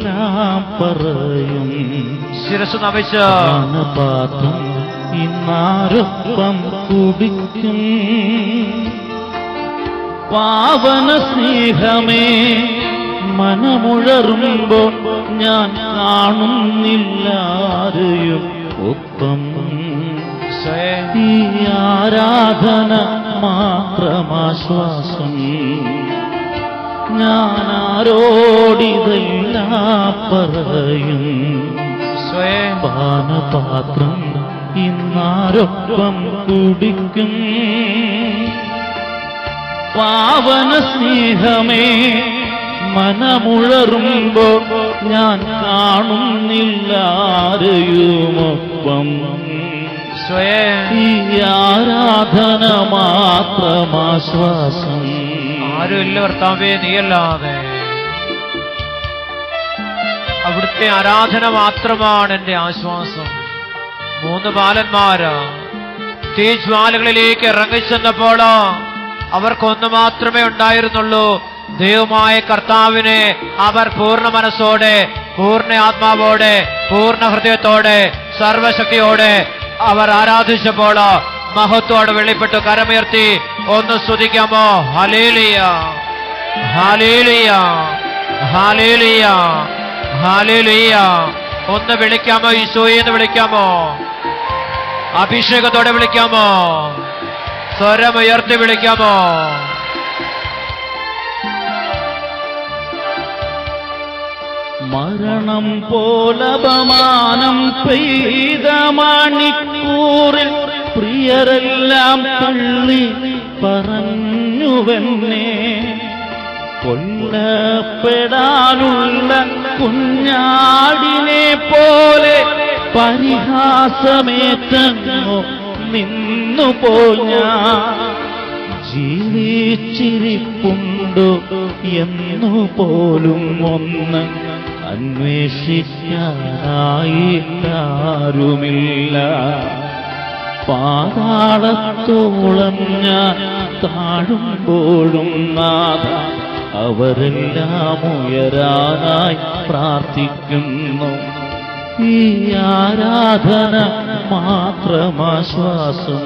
ഇതെല്ലാം പറയും ശിരസ് നമിച്ച് പാനപാത്രം ഇന്നാരൊപ്പം കുടിക്കും പാവന സ്നേഹമേ മനമുഴറുമ്പോൾ ഞാൻ കാണുന്നില്ലാരെയും ഒപ്പം സ്വയം ഈ ആരാധന മാത്രമാശ്വാസം ഞാൻ ആരോടിതെല്ലാം പറയും സ്വയം പാനപാത്രം ഇന്നാരൊപ്പം കുടിക്കും പാവന സ്നേഹമേ മനമുഴറുമ്പോൾ ഞാൻ കാണുന്നില്ല ആരെയുമൊപ്പം സ്വയം ഈ ആരാധന മാത്രമാശ്വാസം ആരുമില്ല കർത്താവേ നീയല്ലാതെ അവിടുത്തെ ആരാധന മാത്രമാണ് എന്റെ ആശ്വാസം മൂന്ന് ബാലന്മാര് തീജ്വാലകളിലേക്ക് ഇറങ്ങിച്ചെന്നപ്പോൾ അവർക്കൊന്നു മാത്രമേ ഉണ്ടായിരുന്നുള്ളൂ ദൈവമായ കർത്താവിനെ അവർ പൂർണ്ണ മനസ്സോടെ പൂർണ്ണ ആത്മാവോടെ പൂർണ്ണ ഹൃദയത്തോടെ സർവശക്തിയോടെ അവർ ആരാധിച്ചപ്പോൾ മഹത്വോടെ വെളിപ്പെട്ടു കരമുയർത്തി ഒന്ന് സ്തുതിക്കാമോ ഹലേലിയ ഹാലേലിയ ഹാലേലിയ ഹാലേലിയ ഒന്ന് വിളിക്കാമോ ഈശോയെ എന്ന് വിളിക്കാമോ അഭിഷേകത്തോടെ വിളിക്കാമോ സ്വരമുയർത്തി വിളിക്കാമോ മരണം പോലപമാനം പെയ്ത മണിക്കൂറിൽ പ്രിയരെല്ലാം തള്ളി പറഞ്ഞുവെന്നെ കൊല്ലപ്പെടാനുള്ള കുഞ്ഞാടിനെ പോലെ പരിഹാസമേറ്റങ്ങോ നിന്നുപോൽ ഞാൻ ജീവിച്ചിരിപ്പുണ്ടോ എന്നു പോലും ഒന്ന് അന്വേഷിക്കാനായിട്ടാരുമില്ല പാതാളത്തോളം ഞാൻ താഴുമ്പോഴും നാഥ അവരെല്ലാം ഉയരാനായി പ്രാർത്ഥിക്കുന്നു ഈ ആരാധന മാത്രമാശ്വാസം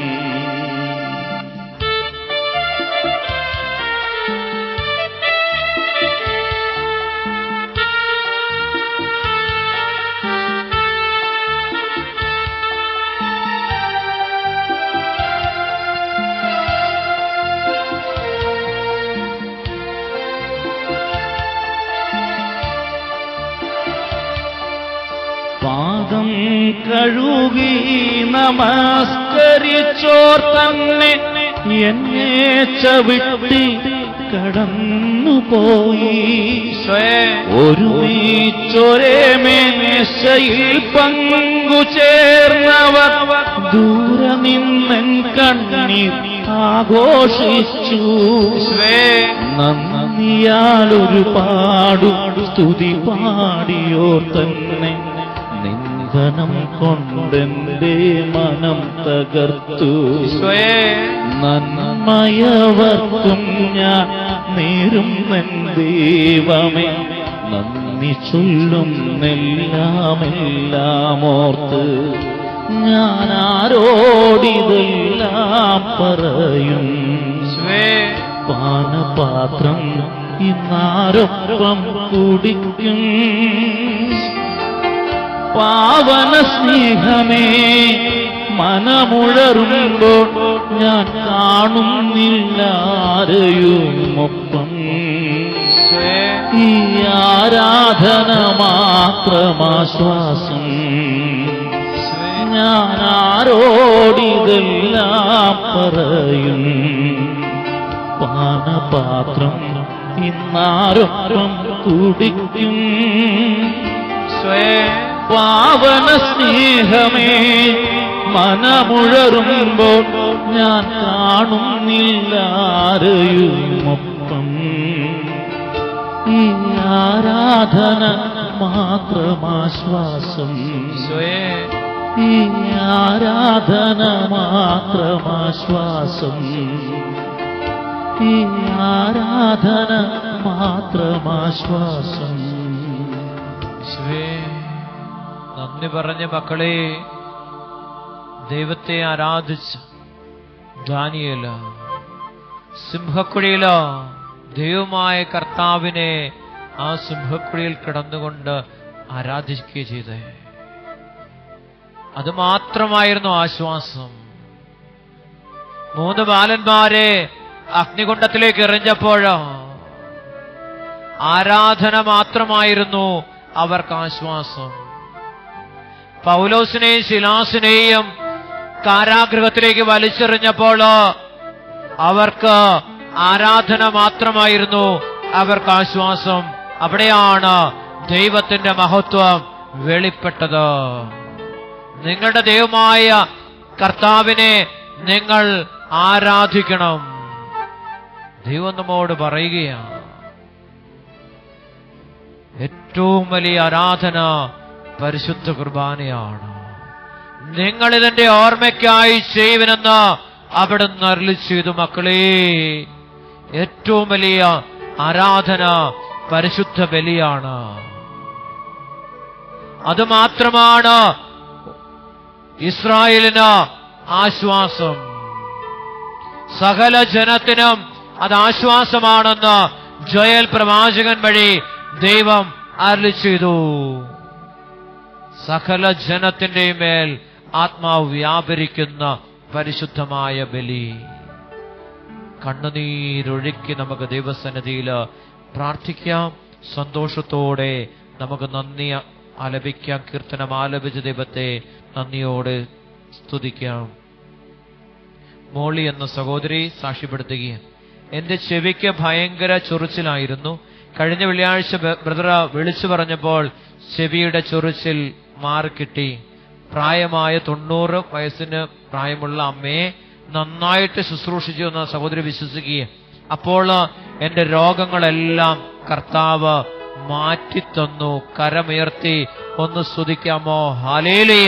പാദം കഴുകി നമസ്കരിച്ചോർ തന്നെ എന്നെ ചവിട്ടി കടന്നുപോയി സ്വയം ഒരുമിച്ചൊരേ മേശയിൽ പങ്കുചേർന്നവർ ദൂരെ നിന്നൻ കണ്ണീർ ആഘോഷിച്ചു സ്വയം നന്ദിയാൽ ഒരുപാടു സ്തുതി പാടിയോ തന്നെ നിന്ദനം കൊണ്ടെന്റെ മനം തകർത്തു സ്വയം നന്മയവർക്കും ഞാൻ നേരും എൻ ദൈവമേ നന്ദി ചൊല്ലുന്നെല്ലാമെല്ലാം ഓർത്ത് ഞാൻ ആരോടിതെല്ലാം പറയും സ്വയം പാനപാത്രം ഇന്നാരൊപ്പം കുടിക്കും പാവന സ്നേഹമേ മനമുഴറുമ്പോൾ ഞാൻ കാണുന്നില്ല ആരെയുമൊപ്പം സ്വയം ഈ ആരാധന മാത്രമാശ്വാസം സ്വയം ഞാൻ ആരോടിതെല്ലാം പറയും പാനപാത്രം ഇന്നാരൊപ്പം കുടിക്കും സ്വയം പാവന സ്നേഹമേ മനമുഴറുമ്പോൾ ഞാൻ കാണുന്നില്ല ആരെയുമൊപ്പം ഈ ആരാധന മാത്രമാശ്വാസം സ്വയം ഈ ആരാധന മാത്രമാശ്വാസം ഈ ആരാധന മാത്രമാശ്വാസം യേശുവേ നന്ദി പറഞ്ഞ മക്കളെ ദൈവത്തെ ആരാധിച്ച ദാനിയല സിംഹക്കുഴിയില ദൈവമായ കർത്താവിനെ ആ സിംഹക്കുഴിയിൽ കിടന്നുകൊണ്ട് ആരാധിക്കുകയും ചെയ്തേ അത് മാത്രമായിരുന്നു ആശ്വാസം മൂന്ന് ബാലന്മാരെ അഗ്നികുണ്ഡത്തിലേക്ക് എറിഞ്ഞപ്പോഴോ ആരാധന മാത്രമായിരുന്നു അവർക്ക് ആശ്വാസം പൗലോസിനെയും ശിലാസിനെയും കാരാഗൃഹത്തിലേക്ക് വലിച്ചെറിഞ്ഞപ്പോൾ അവർക്ക് ആരാധന മാത്രമായിരുന്നു അവർക്ക് ആശ്വാസം അവിടെയാണ് ദൈവത്തിന്റെ മഹത്വം വെളിപ്പെട്ടത് നിങ്ങളുടെ ദൈവമായ കർത്താവിനെ നിങ്ങൾ ആരാധിക്കണം ദൈവം നമ്മോട് പറയുകയാണ് ഏറ്റവും വലിയ ആരാധന പരിശുദ്ധ കുർബാനയാണ് നിങ്ങൾ ഇതിന്റെ ഓർമ്മയ്ക്കായി ചെയ്യുവനെന്ന് അവിടുന്ന് അരളി ചെയ്തു മക്കളെ ഏറ്റവും വലിയ ആരാധന പരിശുദ്ധ ബലിയാണ് അതുമാത്രമാണ് ഇസ്രായേലിന് ആശ്വാസം സകല ജനത്തിനും അത് ആശ്വാസമാണെന്ന് ജോയൽ പ്രവാചകൻ വഴി ദൈവം അരളി ചെയ്തു സകല ജനത്തിന്റെ മേൽ ആത്മാവ് വ്യാപരിക്കുന്ന പരിശുദ്ധമായ ബലി കണ്ണുനീരൊഴുക്കി നമുക്ക് ദൈവസന്നിധിയിൽ പ്രാർത്ഥിക്കാം സന്തോഷത്തോടെ നമുക്ക് നന്ദി ആലപിക്കാം കീർത്തനം ആലപിച്ച ദൈവത്തെ നന്ദിയോടെ സ്തുതിക്കാം മോളി എന്ന സഹോദരി സാക്ഷ്യപ്പെടുത്തുകയാണ് എന്റെ ചെവിക്ക് ഭയങ്കര ചൊറിച്ചിലായിരുന്നു കഴിഞ്ഞ വെള്ളിയാഴ്ച ബ- ബ്രദർ വിളിച്ചു പറഞ്ഞപ്പോൾ ചെവിയുടെ ചൊറിച്ചിൽ മാറിക്കിട്ടി പ്രായമായ തൊണ്ണൂറ് വയസ്സിന് പ്രായമുള്ള അമ്മയെ നന്നായിട്ട് ശുശ്രൂഷിച്ചു എന്ന സഹോദരി വിശ്വസിക്കുകയും അപ്പോൾ എന്റെ രോഗങ്ങളെല്ലാം കർത്താവ് മാറ്റിത്തന്നു കരമുയർത്തി ഒന്ന് സ്തുതിക്കാമോ ഹാലേലിയ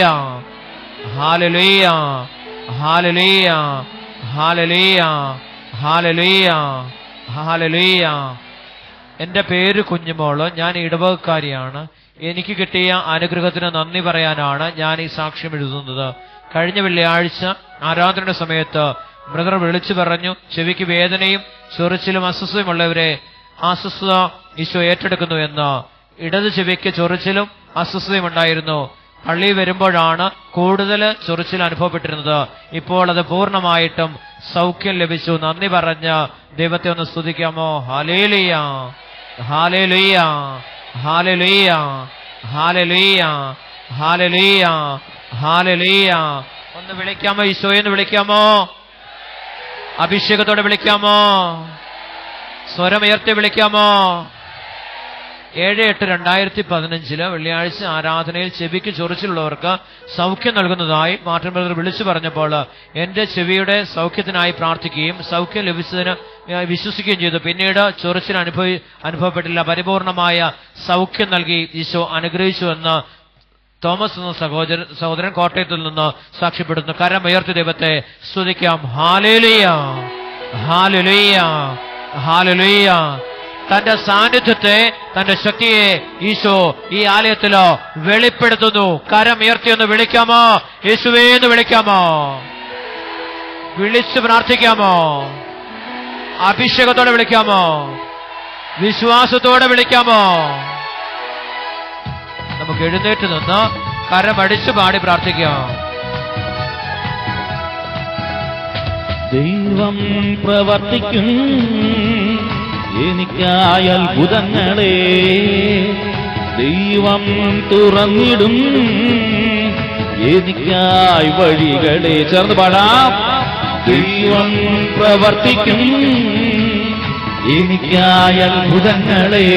ഹാലലുയ ഹാലലുയ ഹാലലുയ ഹാലലുയ ഹാലലുയ എന്റെ പേര് കുഞ്ഞുമോള് ഞാൻ ഇടവകക്കാരിയാണ് എനിക്ക് കിട്ടിയ അനുഗ്രഹത്തിന് നന്ദി പറയാനാണ് ഞാൻ ഈ സാക്ഷ്യം എഴുതുന്നത് കഴിഞ്ഞ വെള്ളിയാഴ്ച ആരാധനയുടെ സമയത്ത് ബ്രദർ വിളിച്ചു പറഞ്ഞു ചെവിക്ക് വേദനയും ചൊറിച്ചിലും അസ്വസ്ഥയുമുള്ളവരെ അസ്വസ്ഥത ഈശോ ഏറ്റെടുക്കുന്നു എന്ന് ഇടത് ചെവിക്ക് ചൊറിച്ചിലും അസ്വസ്ഥതയും ഉണ്ടായിരുന്നു പള്ളി വരുമ്പോഴാണ് കൂടുതൽ ചൊറിച്ചിൽ അനുഭവപ്പെട്ടിരുന്നത് ഇപ്പോൾ അത് പൂർണ്ണമായിട്ടും സൗഖ്യം ലഭിച്ചു നന്ദി പറഞ്ഞ് ദൈവത്തെ ഒന്ന് സ്തുതിക്കാമോ ഹാലേലിയ ഹാലേലുയ്യ ഹാലേലുയ്യ ഹാലേലുയ്യ ഹാലേലുയ്യ ഹാലേലുയ്യ ഒന്ന് വിളിക്കാമോ ഈശോയെ ഒന്ന് വിളിക്കാമോ അഭിഷേകത്തോടെ വിളിക്കാമോ സ്വരമുയർത്തി വിളിക്കാമോ ഏഴ് എട്ട് രണ്ടായിരത്തി പതിനഞ്ചില് വെള്ളിയാഴ്ച ആരാധനയിൽ ചെവിക്ക് ചൊറിച്ചിലുള്ളവർക്ക് സൗഖ്യം നൽകുന്നതായി മാർട്ടിൻ ബ്രദർ വിളിച്ചു പറഞ്ഞപ്പോൾ എന്റെ ചെവിയുടെ സൗഖ്യത്തിനായി പ്രാർത്ഥിക്കുകയും സൗഖ്യം ലഭിച്ചതിന് ഞാൻ വിശ്വസിക്കുകയും ചെയ്തു പിന്നീട് ചൊറിച്ചിൽ അനുഭവി അനുഭവപ്പെട്ടില്ല പരിപൂർണമായ സൗഖ്യം നൽകി ഈശോ അനുഗ്രഹിച്ചു എന്ന് തോമസ് എന്ന സഹോദരൻ സഹോദരൻ കോട്ടയത്തിൽ നിന്ന് സാക്ഷ്യപ്പെടുന്നു കരമുയർത്തി ദൈവത്തെ സ്തുതിക്കാം ഹാലേലിയ ഹാലുലിയ ഹാലുലിയ തന്റെ സാന്നിധ്യത്തെ തന്റെ ശക്തിയെ ഈശോ ഈ ആലയത്തിലോ വെളിപ്പെടുത്തുന്നു കരമുയർത്തി ഒന്ന് വിളിക്കാമോ യേശുവേ എന്ന് വിളിക്കാമോ വിളിച്ച് പ്രാർത്ഥിക്കാമോ അഭിഷേകത്തോടെ വിളിക്കാമോ വിശ്വാസത്തോടെ വിളിക്കാമോ നമുക്ക് എഴുന്നേറ്റ് നിന്ന് കരമടിച്ച് പാടി പ്രാർത്ഥിക്കാം ദൈവം പ്രവർത്തിക്കും എനിക്കായ അത്ഭുതങ്ങളെ ദൈവം തുറന്നിടും എനിക്കായി വഴികളെ ചേർന്ന് പാടാം ദൈവം പ്രവർത്തിക്കും എനിക്കായ അത്ഭുതങ്ങളെ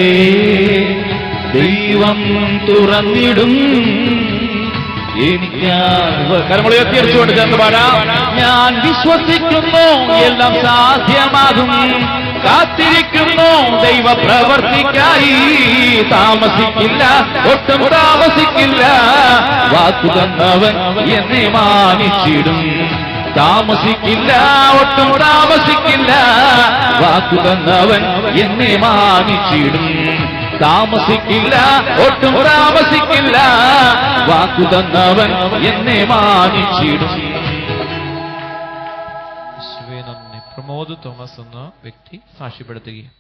ദൈവം തുറന്നിടും എനിക്ക് കരമുള ഉയർത്തിയടിച്ചുകൊണ്ട് ചേർന്ന് പാടാം ഞാൻ വിശ്വസിക്കുന്നു എല്ലാം സാധ്യമാകും കാത്തിരിക്കുന്നു ദൈവ പ്രവർത്തിക്കായി താമസിക്കില്ല ഒട്ടും താമസിക്കില്ല വാക്കു തന്നവൻ എന്നെ മാനിച്ചിടും താമസിക്കില്ല ഒട്ടും താമസിക്കില്ല വാക്കു തന്നവൻ എന്നെ മാനിച്ചിടും താമസിക്കില്ല ഒട്ടും താമസിക്കില്ല വാക്കു തന്നവൻ എന്നെ മാനിച്ചിടും യേശുവേ നന്ദി പ്രമോദ് തോമസ് എന്ന വ്യക്തി സാക്ഷ്യപ്പെടുത്തുകയും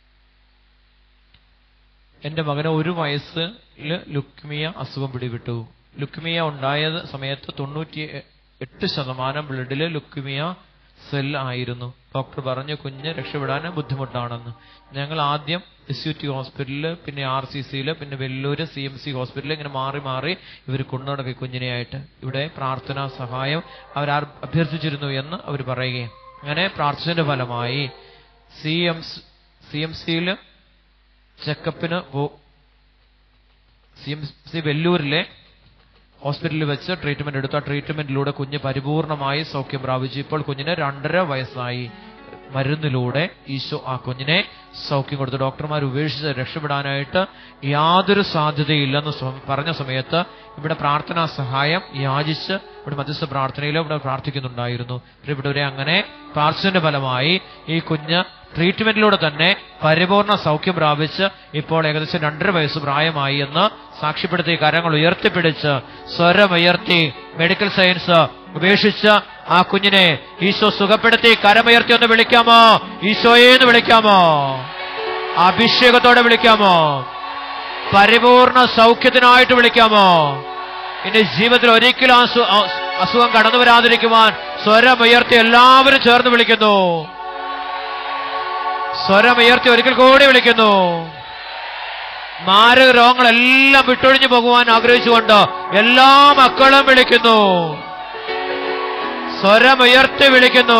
എന്റെ മകന് ഒരു വയസ്സിൽ ലുക്മിയ അസുഖം പിടിപെട്ടു ലുക്മിയ ഉണ്ടായ സമയത്ത് തൊണ്ണൂറ്റി എട്ട് ശതമാനം ബ്ലഡില് ലുക്മിയ സെൽ ആയിരുന്നു ഡോക്ടർ പറഞ്ഞു കുഞ്ഞ് രക്ഷപ്പെടാൻ ബുദ്ധിമുട്ടാണെന്ന് ഞങ്ങൾ ആദ്യം എസ് യു ടി ഹോസ്പിറ്റലിൽ പിന്നെ ആർ സി സിയിൽ പിന്നെ വെല്ലൂര് സി എം സി ഹോസ്പിറ്റലിൽ ഇങ്ങനെ മാറി മാറി ഇവർ കൊണ്ടുനടക്കി കുഞ്ഞിനെയായിട്ട് ഇവിടെ പ്രാർത്ഥനാ സഹായം അവർ അഭ്യർത്ഥിച്ചിരുന്നു എന്ന് അവർ പറയുകയും അങ്ങനെ പ്രാർത്ഥനയുടെ ഫലമായി സി എം സി എം സിയിൽ ചെക്കപ്പിന് സി എം സി വെല്ലൂരിലെ ഹോസ്പിറ്റലിൽ വെച്ച് ട്രീറ്റ്മെന്റ് എടുത്തു ആ ട്രീറ്റ്മെന്റിലൂടെ കുഞ്ഞ് പരിപൂർണമായി സൗഖ്യം പ്രാപിച്ചു ഇപ്പോൾ കുഞ്ഞിന് രണ്ടര വയസ്സായി മരുന്നിലൂടെ ഈശോ ആ കുഞ്ഞിനെ സൗഖ്യം കൊടുത്തു ഡോക്ടർമാർ ഉപേക്ഷിച്ച് രക്ഷപ്പെടാനായിട്ട് യാതൊരു സാധ്യതയില്ലെന്ന് സ്വ- പറഞ്ഞ സമയത്ത് ഇവിടെ പ്രാർത്ഥനാ സഹായം യാചിച്ച് ഇവിടെ മധ്യസ്ഥ പ്രാർത്ഥനയിൽ ഇവിടെ പ്രാർത്ഥിക്കുന്നുണ്ടായിരുന്നു പ്രിയപ്പെട്ടവരെ അങ്ങനെ പ്രാർത്ഥനയുടെ ഫലമായി ഈ കുഞ്ഞ് ട്രീറ്റ്മെന്റിലൂടെ തന്നെ പരിപൂർണ സൗഖ്യം പ്രാപിച്ച് ഇപ്പോൾ ഏകദേശം രണ്ടര വയസ്സ് പ്രായമായി എന്ന് സാക്ഷ്യപ്പെടുത്തി കരങ്ങൾ ഉയർത്തിപ്പിടിച്ച് സ്വരമുയർത്തി മെഡിക്കൽ സയൻസ് ഉപേക്ഷിച്ച് ആ കുഞ്ഞിനെ ഈശോ സുഖപ്പെടുത്തി കരമുയർത്തി ഒന്ന് വിളിക്കാമോ ഈശോയെ എന്ന് വിളിക്കാമോ അഭിഷേകത്തോടെ വിളിക്കാമോ പരിപൂർണ സൗഖ്യത്തിനായിട്ട് വിളിക്കാമോ ഇനി ജീവിതത്തിൽ ഒരിക്കലും ആ സു- ആ അസുഖം കടന്നു വരാതിരിക്കുവാൻ സ്വരമുയർത്തി എല്ലാവരും ചേർന്ന് വിളിക്കുന്നു സ്വരമുയർത്തി ഒരിക്കൽ കൂടി വിളിക്കുന്നു മാരക രോഗങ്ങളെല്ലാം വിട്ടൊഴിഞ്ഞു പോകുവാൻ ആഗ്രഹിച്ചുകൊണ്ട് എല്ലാ മക്കളും വിളിക്കുന്നു സ്വരമുയർത്തി വിളിക്കുന്നു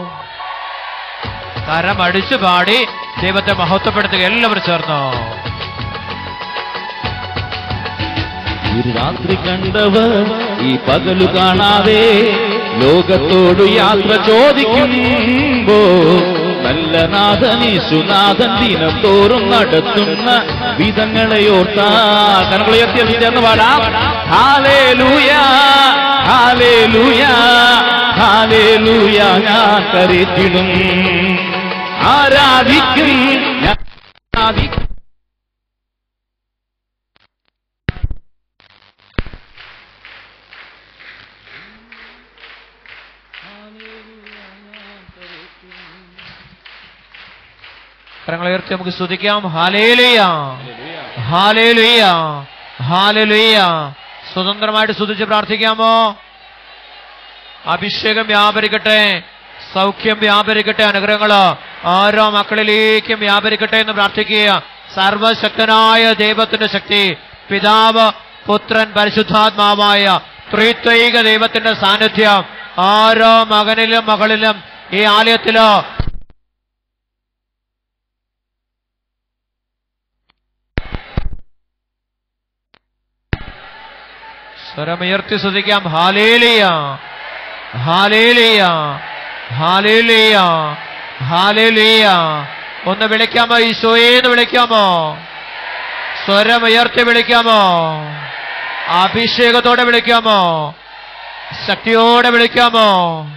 കരമടിച്ചു പാടി ദൈവത്തെ മഹത്വപ്പെടുത്തുക എല്ലാവരും ചേർന്നോ ഒരു രാത്രി കണ്ടവർ ഈ പകലു കാണാതെ ലോകത്തോട് യാത്ര ചോദിക്കുമ്പോ നല്ല നാഥനീശുനാഥൻ ദിനം തോറും നടത്തുന്ന വിധങ്ങളെ ഓർത്താ കനകളുയർത്തി ചേർന്ന് പാടാം ഹാലേ ലൂയ ഹാലേ ലൂയ ഹാലേ ലൂയ ഞാൻ കരുത്തിടും ആരാധിക്കും ഞാൻ ആരാധിക്കും കരങ്ങൾ ഉയർത്തി നമുക്ക് സ്തുതിക്കാം ഹാലേലുയ ഹാലേലുയ ഹാലേലുയ സ്വതന്ത്രമായിട്ട് സ്തുതിച്ച് പ്രാർത്ഥിക്കാമോ അഭിഷേകം വ്യാപരിക്കട്ടെ സൗഖ്യം വ്യാപരിക്കട്ടെ അനുഗ്രഹങ്ങള് ഓരോ മക്കളിലേക്കും വ്യാപരിക്കട്ടെ എന്ന് പ്രാർത്ഥിക്കുക സർവശക്തനായ ദൈവത്തിന്റെ ശക്തി പിതാവ് പുത്രൻ പരിശുദ്ധാത്മാവായ ത്രിത്വൈക ദൈവത്തിന്റെ സാന്നിധ്യം ഓരോ മകനിലും മകളിലും ഈ ആലയത്തിലോ സ്വരമുയർത്തി സ്തുതിക്കാം ഹാലേലിയ ഹാലേലിയ ഹാലേലിയ ഹാലേലിയ ഒന്ന് വിളിക്കാമോ ഈശോയേന്ന് വിളിക്കാമോ സ്വരമുയർത്തി വിളിക്കാമോ അഭിഷേകത്തോടെ വിളിക്കാമോ ശക്തിയോടെ വിളിക്കാമോ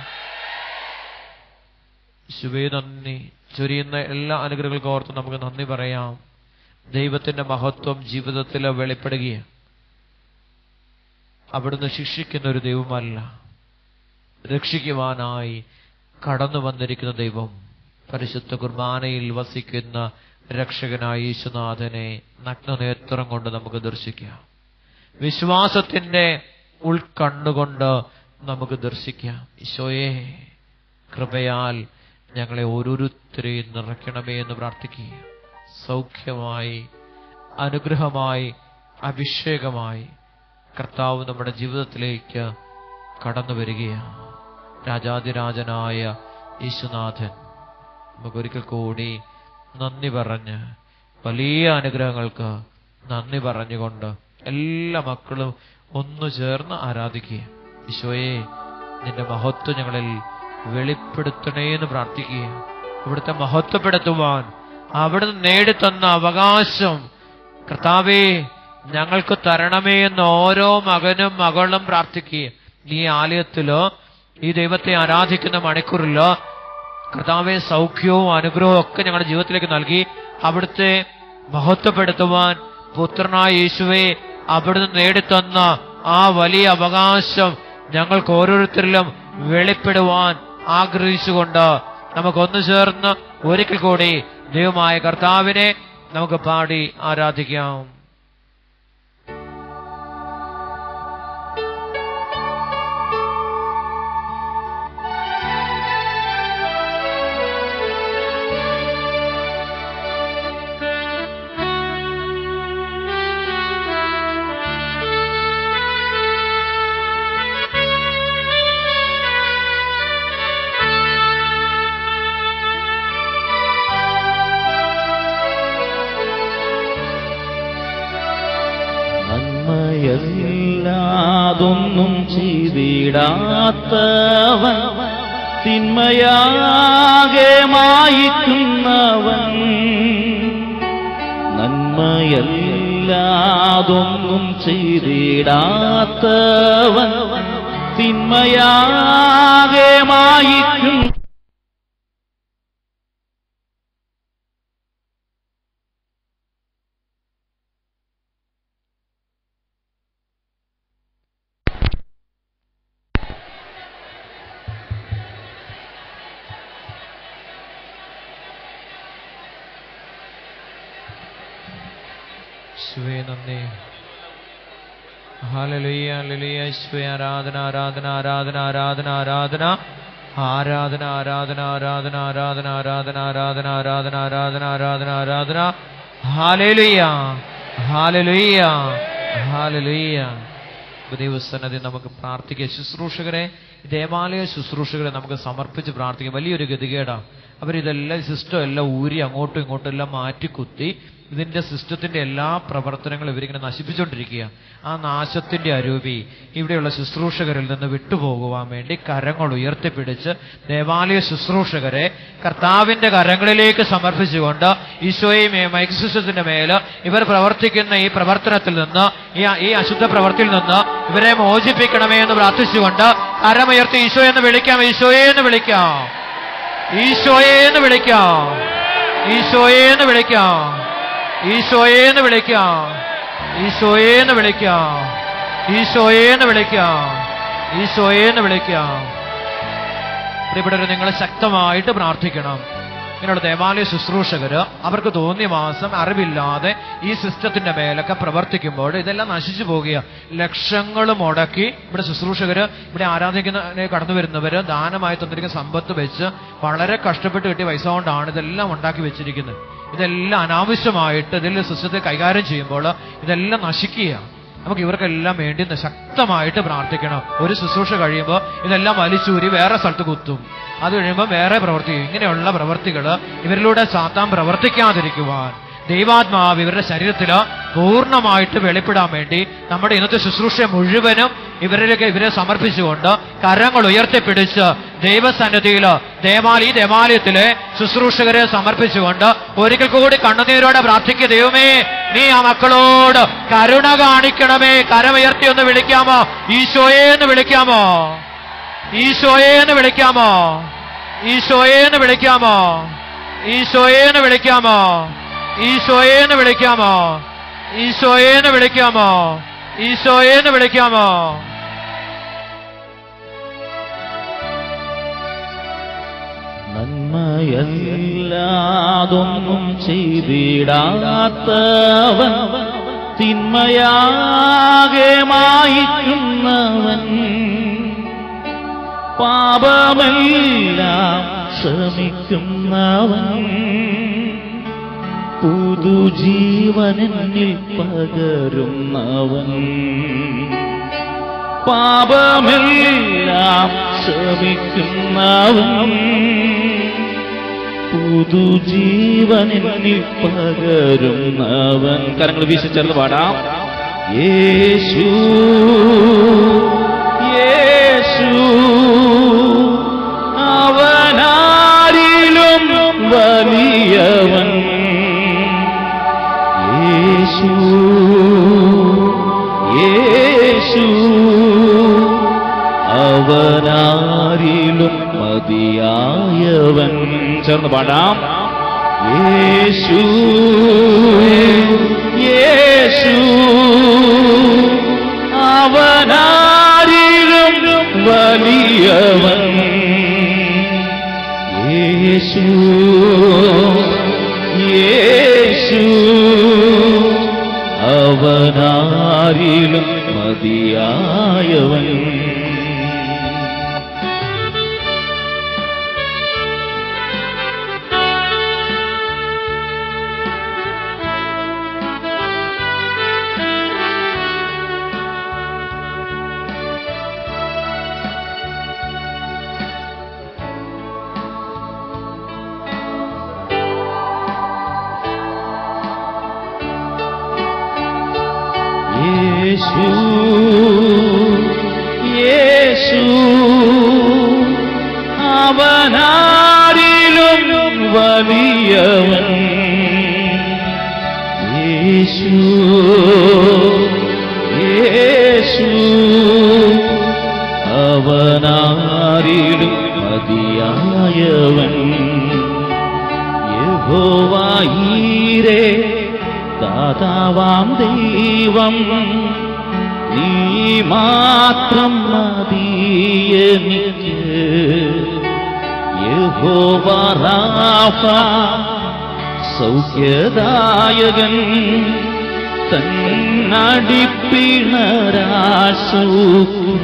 ശുഭേ നന്ദി ചൊരിയുന്ന എല്ലാ അനുഗ്രഹങ്ങൾക്കും ഓർത്ത് നമുക്ക് നന്ദി പറയാം ദൈവത്തിന്റെ മഹത്വം ജീവിതത്തിൽ വെളിപ്പെടുകയാണ് അവിടുന്ന് ശിക്ഷിക്കുന്ന ഒരു ദൈവമല്ല രക്ഷിക്കുവാനായി കടന്നു വന്നിരിക്കുന്ന ദൈവം പരിശുദ്ധ കുർബാനയിൽ വസിക്കുന്ന രക്ഷകനായ യേശുനാഥനെ നഗ്നനേത്രം കൊണ്ട് നമുക്ക് ദർശിക്കാം വിശ്വാസത്തിന്റെ ഉൾക്കണ്ണുകൊണ്ട് നമുക്ക് ദർശിക്കാം ഈശോയെ കൃപയാൽ ഞങ്ങളെ ഓരോരുത്തരെയും നിറയ്ക്കണമേ എന്ന് പ്രാർത്ഥിക്കുക സൗഖ്യമായി അനുഗ്രഹമായി അഭിഷേകമായി കർത്താവ് നമ്മുടെ ജീവിതത്തിലേക്ക് കടന്നു വരികയാണ് രാജാതിരാജനായ യേശുനാഥൻ നമുക്കൊരിക്കൽ കൂടി നന്ദി പറഞ്ഞ് വലിയ അനുഗ്രഹങ്ങൾക്ക് നന്ദി പറഞ്ഞുകൊണ്ട് എല്ലാ മക്കളും ഒന്നു ചേർന്ന് ആരാധിക്കുക ഈശോയെ നിന്റെ മഹത്വം ഞങ്ങളിൽ വെളിപ്പെടുത്തണേ എന്ന് പ്രാർത്ഥിക്കുക ഇവിടുത്തെ മഹത്വപ്പെടുത്തുവാൻ അവിടുന്ന് നേടിത്തന്ന അവകാശം കർത്താവേ ഞങ്ങൾക്ക് തരണമേ എന്ന് ഓരോ മകനും മകളും പ്രാർത്ഥിക്കുക ഈ ആലയത്തിലോ ഈ ദൈവത്തെ ആരാധിക്കുന്ന മണിക്കൂറിലോ കർത്താവെ സൗഖ്യവും അനുഗ്രഹവും ഒക്കെ ഞങ്ങളുടെ ജീവിതത്തിലേക്ക് നൽകി അവിടുത്തെ മഹത്വപ്പെടുത്തുവാൻ പുത്രനായ യേശുവെ അവിടുന്ന് നേടിത്തന്ന ആ വലിയ അവകാശം ഞങ്ങൾക്ക് ഓരോരുത്തരിലും വെളിപ്പെടുവാൻ ആഗ്രഹിച്ചുകൊണ്ട് നമുക്കൊന്നു ചേർന്ന് ഒരിക്കൽ കൂടി ദൈവമായ കർത്താവിനെ നമുക്ക് പാടി ആരാധിക്കാം നന്മയല്ലാതൊന്നും ചെയ്തിടാത്തവൻ തിന്മയാകെ മായിക്കുന്നവൻ നന്മയല്ലാതൊന്നും ചെയ്തിടാത്തവൻ തിന്മയാകെ മായിക്കും യേശുവേ നന്ദി ഹല്ലേലൂയ ഹല്ലേലൂയ യേശുവേ ആരാധന ആരാധന ആരാധന ആരാധന ആരാധന ആരാധന ആരാധന ആരാധന ആരാധന ആരാധന ആരാധന ആരാധന ആരാധന ആരാധന ആരാധന ഹാലേലുയ്യ ഹാലേലുയ്യ ഹാലേലുയ്യ ദൈവസന്നതി നമുക്ക് പ്രാർത്ഥിക്കാം ശുശ്രൂഷകരെ ദേവാലയ ശുശ്രൂഷകരെ നമുക്ക് സമർപ്പിച്ച് പ്രാർത്ഥിക്കാം വലിയൊരു ഗതികേടാണ് അവരിതെല്ലാം സിസ്റ്റം എല്ലാം ഊരി അങ്ങോട്ടും ഇങ്ങോട്ടും എല്ലാം മാറ്റിക്കുത്തി ഇതിന്റെ സിസ്റ്റത്തിന്റെ എല്ലാ പ്രവർത്തനങ്ങളും ഇവരിങ്ങനെ നശിപ്പിച്ചുകൊണ്ടിരിക്കുക ആ നാശത്തിന്റെ അരൂപി ഇവിടെയുള്ള ശുശ്രൂഷകരിൽ നിന്ന് വിട്ടുപോകുവാൻ വേണ്ടി കരങ്ങൾ ഉയർത്തിപ്പിടിച്ച് ദേവാലയ ശുശ്രൂഷകരെ കർത്താവിന്റെ കരങ്ങളിലേക്ക് സമർപ്പിച്ചുകൊണ്ട് ഈശോയും മൈക്ക് സിസ്റ്റത്തിന്റെ മേല് ഇവർ പ്രവർത്തിക്കുന്ന ഈ പ്രവർത്തനത്തിൽ നിന്ന് ഈ ഈ അശുദ്ധ പ്രവർത്തിയിൽ നിന്ന് ഇവരെ മോചിപ്പിക്കണമേ എന്ന് പ്രാർത്ഥിച്ചുകൊണ്ട് കരമുയർത്തി ഈശോ എന്ന് വിളിക്കാം ഈശോയെ എന്ന് വിളിക്കാം ഈശോയെ എന്ന് വിളിക്കാം ഈശോയെ എന്ന് വിളിക്കാം ഈശോയെ എന്ന് വിളിക്കാം ഈശോയെ എന്ന് വിളിക്കാം ഈശോയെ എന്ന് വിളിക്കാം ഈശോയെ എന്ന് വിളിക്കാം പ്രിയപ്പെട്ടവരെ നിങ്ങൾ ശക്തമായിട്ട് പ്രാർത്ഥിക്കണം ഇങ്ങനെയുള്ള ദേവാലയ ശുശ്രൂഷകര് അവർക്ക് തോന്നിയ മാസം അറിവില്ലാതെ ഈ സിസ്റ്റത്തിന്റെ മേലൊക്കെ പ്രവർത്തിക്കുമ്പോൾ ഇതെല്ലാം നശിച്ചു പോകുക ലക്ഷങ്ങൾ മുടക്കി ഇവിടെ ശുശ്രൂഷകര് ഇവിടെ ആരാധിക്കുന്ന കടന്നു വരുന്നവര് ദാനമായി തന്നിരിക്കുന്ന സമ്പത്ത് വെച്ച് വളരെ കഷ്ടപ്പെട്ട് കിട്ടിയ പൈസ കൊണ്ടാണ് ഇതെല്ലാം ഉണ്ടാക്കി വെച്ചിരിക്കുന്നത് ഇതെല്ലാം അനാവശ്യമായിട്ട് ഇതിൽ സിസ്റ്റത്തെ കൈകാര്യം ചെയ്യുമ്പോൾ ഇതെല്ലാം നശിക്കുക നമുക്ക് ഇവർക്കെല്ലാം വേണ്ടി ന- ശക്തമായിട്ട് പ്രാർത്ഥിക്കണം ഒരു ശുശ്രൂഷ കഴിയുമ്പോൾ ഇതെല്ലാം വലിച്ചൂരി വേറെ സ്ഥലത്ത് കുത്തും അത് കഴിയുമ്പോൾ വേറെ പ്രവർത്തി ചെയ്യും ഇങ്ങനെയുള്ള പ്രവർത്തികൾ ഇവരിലൂടെ സാത്താൻ പ്രവർത്തിക്കാതിരിക്കുവാൻ ദൈവാത്മാവ് ഇവരുടെ ശരീരത്തിൽ പൂർണ്ണമായിട്ട് വെളിപ്പെടാൻ വേണ്ടി നമ്മുടെ ഇന്നത്തെ ശുശ്രൂഷ മുഴുവനും ഇവരിലേക്ക് ഇവരെ സമർപ്പിച്ചുകൊണ്ട് കരങ്ങൾ ഉയർത്തിപ്പിടിച്ച് ദൈവസന്നിധിയിൽ ദേവാലയ ഈ ദേവാലയത്തിലെ ശുശ്രൂഷകരെ സമർപ്പിച്ചുകൊണ്ട് ഒരിക്കൽ കൂടി കണ്ണുനീരോടെ പ്രാർത്ഥിക്കുക ദൈവമേ നീ ആ മക്കളോട് കരുണ കാണിക്കണമേ കരമുയർത്തി ഒന്ന് വിളിക്കാമോ ഈശോയെ എന്ന് വിളിക്കാമോ ഈശോയെ എന്ന് വിളിക്കാമോ ഈശോയെ എന്ന് വിളിക്കാമോ ഈശോയെ എന്ന് വിളിക്കാമോ ഈശോയെ എന്ന് വിളിക്കാമോ ഈശോയെ എന്ന് വിളിക്കാമോ ഈശോയെ എന്ന് വിളിക്കാമോ നന്മയല്ലാതൊന്നും ചെയ്തിടാത്തവൻ തിന്മയാകെ മായിക്കുന്നവൻ പാപമെല്ലാം ശ്രമിക്കുന്നവൻ പുതുജീവനെന്നിൽ പകരുന്നവൻ പാപമെല്ലാം ശ്രമിക്കുന്നവൻ പുതുജീവനെന്നിൽ പകരുന്നവൻ കരങ്ങൾ വീശിച്ചേർന്ന് പാടാം യേശു യേശു അവനാരിലും വലിയവൻ യേശു യേശു അവനാരിലും മതിയായവൻ ചേർന്ന് പാടാം യേശു യേശു അവനാരിലും വലിയവൻ യേശു യേശു അവനാരിലും മതിയായവൻ യേശു യേശു അവനാരിലും വലിയവൻ യേശു യേശു അവനാരിലും മതിയായവൻ യഹോവായീരേ ദാതാവാം ദൈവം നീ മാത്രം മതിയെനിക്ക് യഹോവറാഫ സൗഖ്യദായകൻ തന്നടിപ്പിണരാശൂക്കും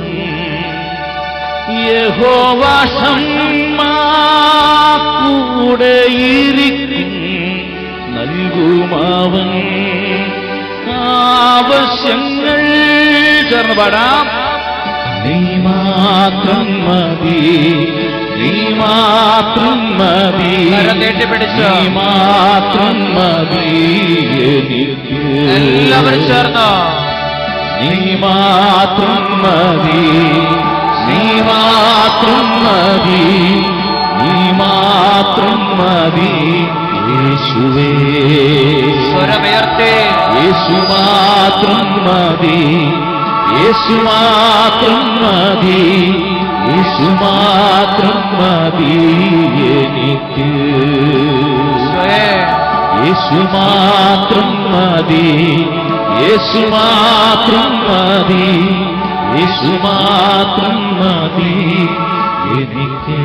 യഹോവാഷമ്മാ കൂടെ ഇരിക്കും നൽകുമാവൻ ആവശ്യങ്ങൾ ചേർന്ന് പാടാം നീ മാത്രം മതി നീ മാത്രം മതി കരം നീട്ടിപ്പിടിച്ച്. നീ മാത്രം മതി എനിക്ക് എല്ലാവരും ചേർന്ന് നീ മാത്രം മതി നീ മാത്രം മതി നീ മാത്രം മതി യേശുവേ സ്വരമുയർത്തി യേശു മാത്രം മതി യേശു മാത്രം മതി യേശു മാത്രം മതി എനിക്ക് സ്വയം യേശു മാത്രം മതി യേശു മാത്രം മതി യേശു മാത്രം മതി എനിക്ക്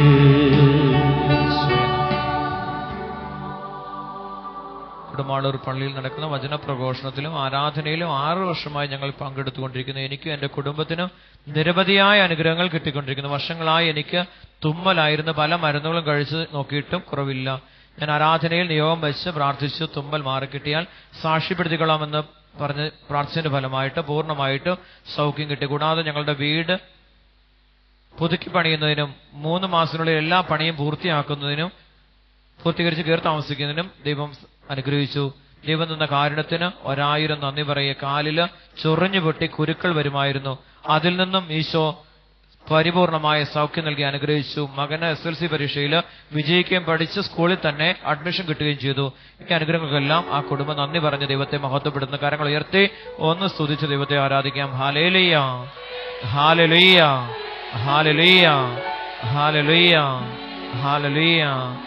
കുടമാളൂർ പള്ളിയിൽ നടക്കുന്ന വചന പ്രഘോഷണത്തിലും ആരാധനയിലും ആറ് വർഷമായി ഞങ്ങൾ പങ്കെടുത്തുകൊണ്ടിരിക്കുന്നു എനിക്കും എന്റെ കുടുംബത്തിനും നിരവധിയായ അനുഗ്രഹങ്ങൾ കിട്ടിക്കൊണ്ടിരിക്കുന്നു വർഷങ്ങളായി എനിക്ക് തുമ്മലായിരുന്നു പല മരുന്നുകളും കഴിച്ച് നോക്കിയിട്ടും കുറവില്ല ഞാൻ ആരാധനയിൽ നിയോഗം വെച്ച് പ്രാർത്ഥിച്ചു തുമ്മൽ മാറിക്കിട്ടിയാൽ സാക്ഷ്യപ്പെടുത്തിക്കൊള്ളാമെന്ന് പറഞ്ഞ് പ്രാർത്ഥിച്ചതിന്റെ ഫലമായിട്ട് പൂർണ്ണമായിട്ട് സൗഖ്യം കിട്ടി കൂടാതെ ഞങ്ങളുടെ വീട് പുതുക്കി പണിയുന്നതിനും മൂന്ന് മാസത്തിനുള്ളിൽ എല്ലാ പണിയും പൂർത്തിയാക്കുന്നതിനും പൂർത്തീകരിച്ച് കയറി താമസിക്കുന്നതിനും ദൈവം അനുഗ്രഹിച്ചു ദൈവം തന്ന കാരുണ്യത്തിന് ഒരായിരം നന്ദി പറയെ കാലില് ചൊറിഞ്ഞു പൊട്ടി കുരുക്കൾ വരുമായിരുന്നു അതിൽ നിന്നും ഈശോ പരിപൂർണമായ സൗഖ്യം നൽകി അനുഗ്രഹിച്ചു മകന് എസ് എൽ സി പരീക്ഷയിൽ വിജയിക്കുകയും പഠിച്ച് സ്കൂളിൽ തന്നെ അഡ്മിഷൻ കിട്ടുകയും ചെയ്തു ഈ അനുഗ്രഹങ്ങൾക്കെല്ലാം ആ കുടുംബം നന്ദി പറഞ്ഞ് ദൈവത്തെ മഹത്വപ്പെടുന്ന കാര്യങ്ങൾ ഉയർത്തി ഒന്ന് സ്തുതിച്ച് ദൈവത്തെ ആരാധിക്കാം ഹാലേലിയ ഹാലലുയ്യ ഹാലലുയ്യ ഹാലലുയ്യ ഹാലലുയ്യ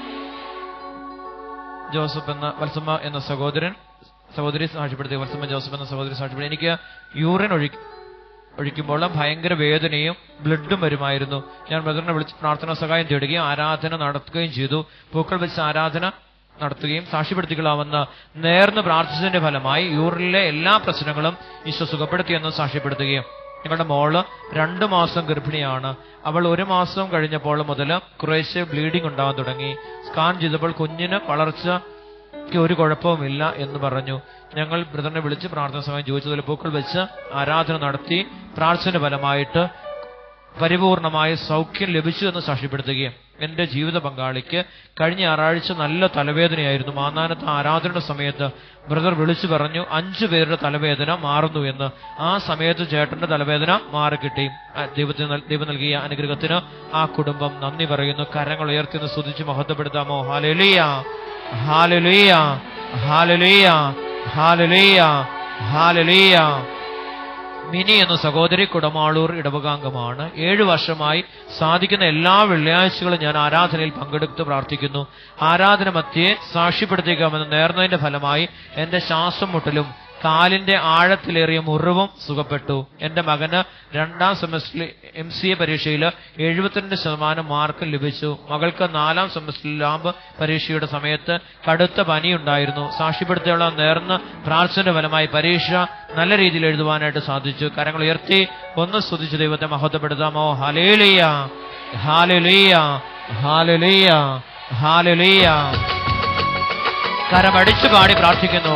ജോസഫ് എന്ന വത്സമ്മ എന്ന സഹോദരൻ സഹോദരി സാക്ഷ്യപ്പെടുത്തിയ വത്സമ്മ ജോസഫ് എന്ന സഹോദരി സാക്ഷ്യപ്പെടുത്തി എനിക്ക് യൂറിൻ ഒഴി ഒഴിക്കുമ്പോൾ ഭയങ്കര വേദനയും ബ്ലഡും വരുമായിരുന്നു ഞാൻ ബ്രദറിനെ വിളിച്ച് പ്രാർത്ഥനാ സഹായം തേടുകയും ആരാധന നടത്തുകയും ചെയ്തു പൂക്കൾ വെച്ച് ആരാധന നടത്തുകയും സാക്ഷ്യപ്പെടുത്തിക്കൊള്ളാമെന്ന് നേർന്ന് പ്രാർത്ഥിച്ചതിന്റെ ഫലമായി യൂറിനിലെ എല്ലാ പ്രശ്നങ്ങളും ഈശോ സുഖപ്പെടുത്തിയെന്ന് സാക്ഷ്യപ്പെടുത്തുകയും ഞങ്ങളുടെ മോള് രണ്ടു മാസം ഗർഭിണിയാണ് അവൾ ഒരു മാസം കഴിഞ്ഞപ്പോൾ മുതൽ കുറേശ്ശെ ബ്ലീഡിംഗ് ഉണ്ടാകാൻ തുടങ്ങി സ്കാൻ ചെയ്തപ്പോൾ കുഞ്ഞിന് വളർച്ചയ്ക്ക് ഒരു കുഴപ്പവുമില്ല എന്ന് പറഞ്ഞു ഞങ്ങൾ ബ്രദറിനെ വിളിച്ച് പ്രാർത്ഥന സമയം ചോദിച്ചതിൽ പൂക്കൾ വെച്ച് ആരാധന നടത്തി പ്രാർത്ഥന ഫലമായിട്ട് പരിപൂർണമായ സൗഖ്യം ലഭിച്ചു എന്ന് സാക്ഷ്യപ്പെടുത്തുകയും എന്റെ ജീവിത പങ്കാളിക്ക് കഴിഞ്ഞ ഞായറാഴ്ച നല്ല തലവേദനയായിരുന്നു മാന്നാനത്ത് ആരാധന സമയത്ത് ബ്രദർ വിളിച്ചു പറഞ്ഞു അഞ്ചു പേരുടെ തലവേദന മാറുന്നു എന്ന് ആ സമയത്ത് ചേട്ടന്റെ തലവേദന മാറിക്കിട്ടി ആ ദൈവത്തിന് നൽ- ദൈവം നൽകിയ അനുഗ്രഹത്തിന് ആ കുടുംബം നന്ദി പറയുന്നു കരങ്ങൾ ഉയർത്തി നിന്ന് സ്തുതിച്ച് മഹത്വപ്പെടുത്താമോ ഹാലലിയ ഹാലലിയ ഹാലലിയ ഹാലലിയ ഹാലലിയ മിനി എന്ന സഹോദരി കുടമാളൂർ ഇടവകാംഗമാണ് ഏഴു വർഷമായി സാധിക്കുന്ന എല്ലാ വെള്ളിയാഴ്ചകളും ഞാൻ ആരാധനയിൽ പങ്കെടുത്ത് പ്രാർത്ഥിക്കുന്നു ആരാധന മധ്യേ സാക്ഷ്യപ്പെടുത്തിക്കാമെന്ന് നേർന്നതിന്റെ ഫലമായി എന്റെ ശ്വാസം മുട്ടലും കാലിന്റെ ആഴത്തിലേറിയ മുറിവും സുഖപ്പെട്ടു എന്റെ മകന് രണ്ടാം സെമസ്റ്ററിൽ എം സി എ പരീക്ഷയിൽ എഴുപത്തിരണ്ട് ശതമാനം മാർക്ക് ലഭിച്ചു മകൾക്ക് നാലാം സെമസ്റ്ററിൽ ലാബ് പരീക്ഷയുടെ സമയത്ത് കടുത്ത പനിയുണ്ടായിരുന്നു സാക്ഷ്യപ്പെടുത്തിയുള്ള നേർന്ന് പ്രാർത്ഥനയുടെ ഫലമായി പരീക്ഷ നല്ല രീതിയിൽ എഴുതുവാനായിട്ട് സാധിച്ചു കരങ്ങൾ ഉയർത്തി ഒന്ന് സ്തുതിച്ച് ദൈവത്തെ മഹത്വപ്പെടുത്താമോ ഹലേലിയ ഹാലുലിയ ഹാലുലിയ ഹാലുലിയ കരമടിച്ചു പാടി പ്രാർത്ഥിക്കുന്നു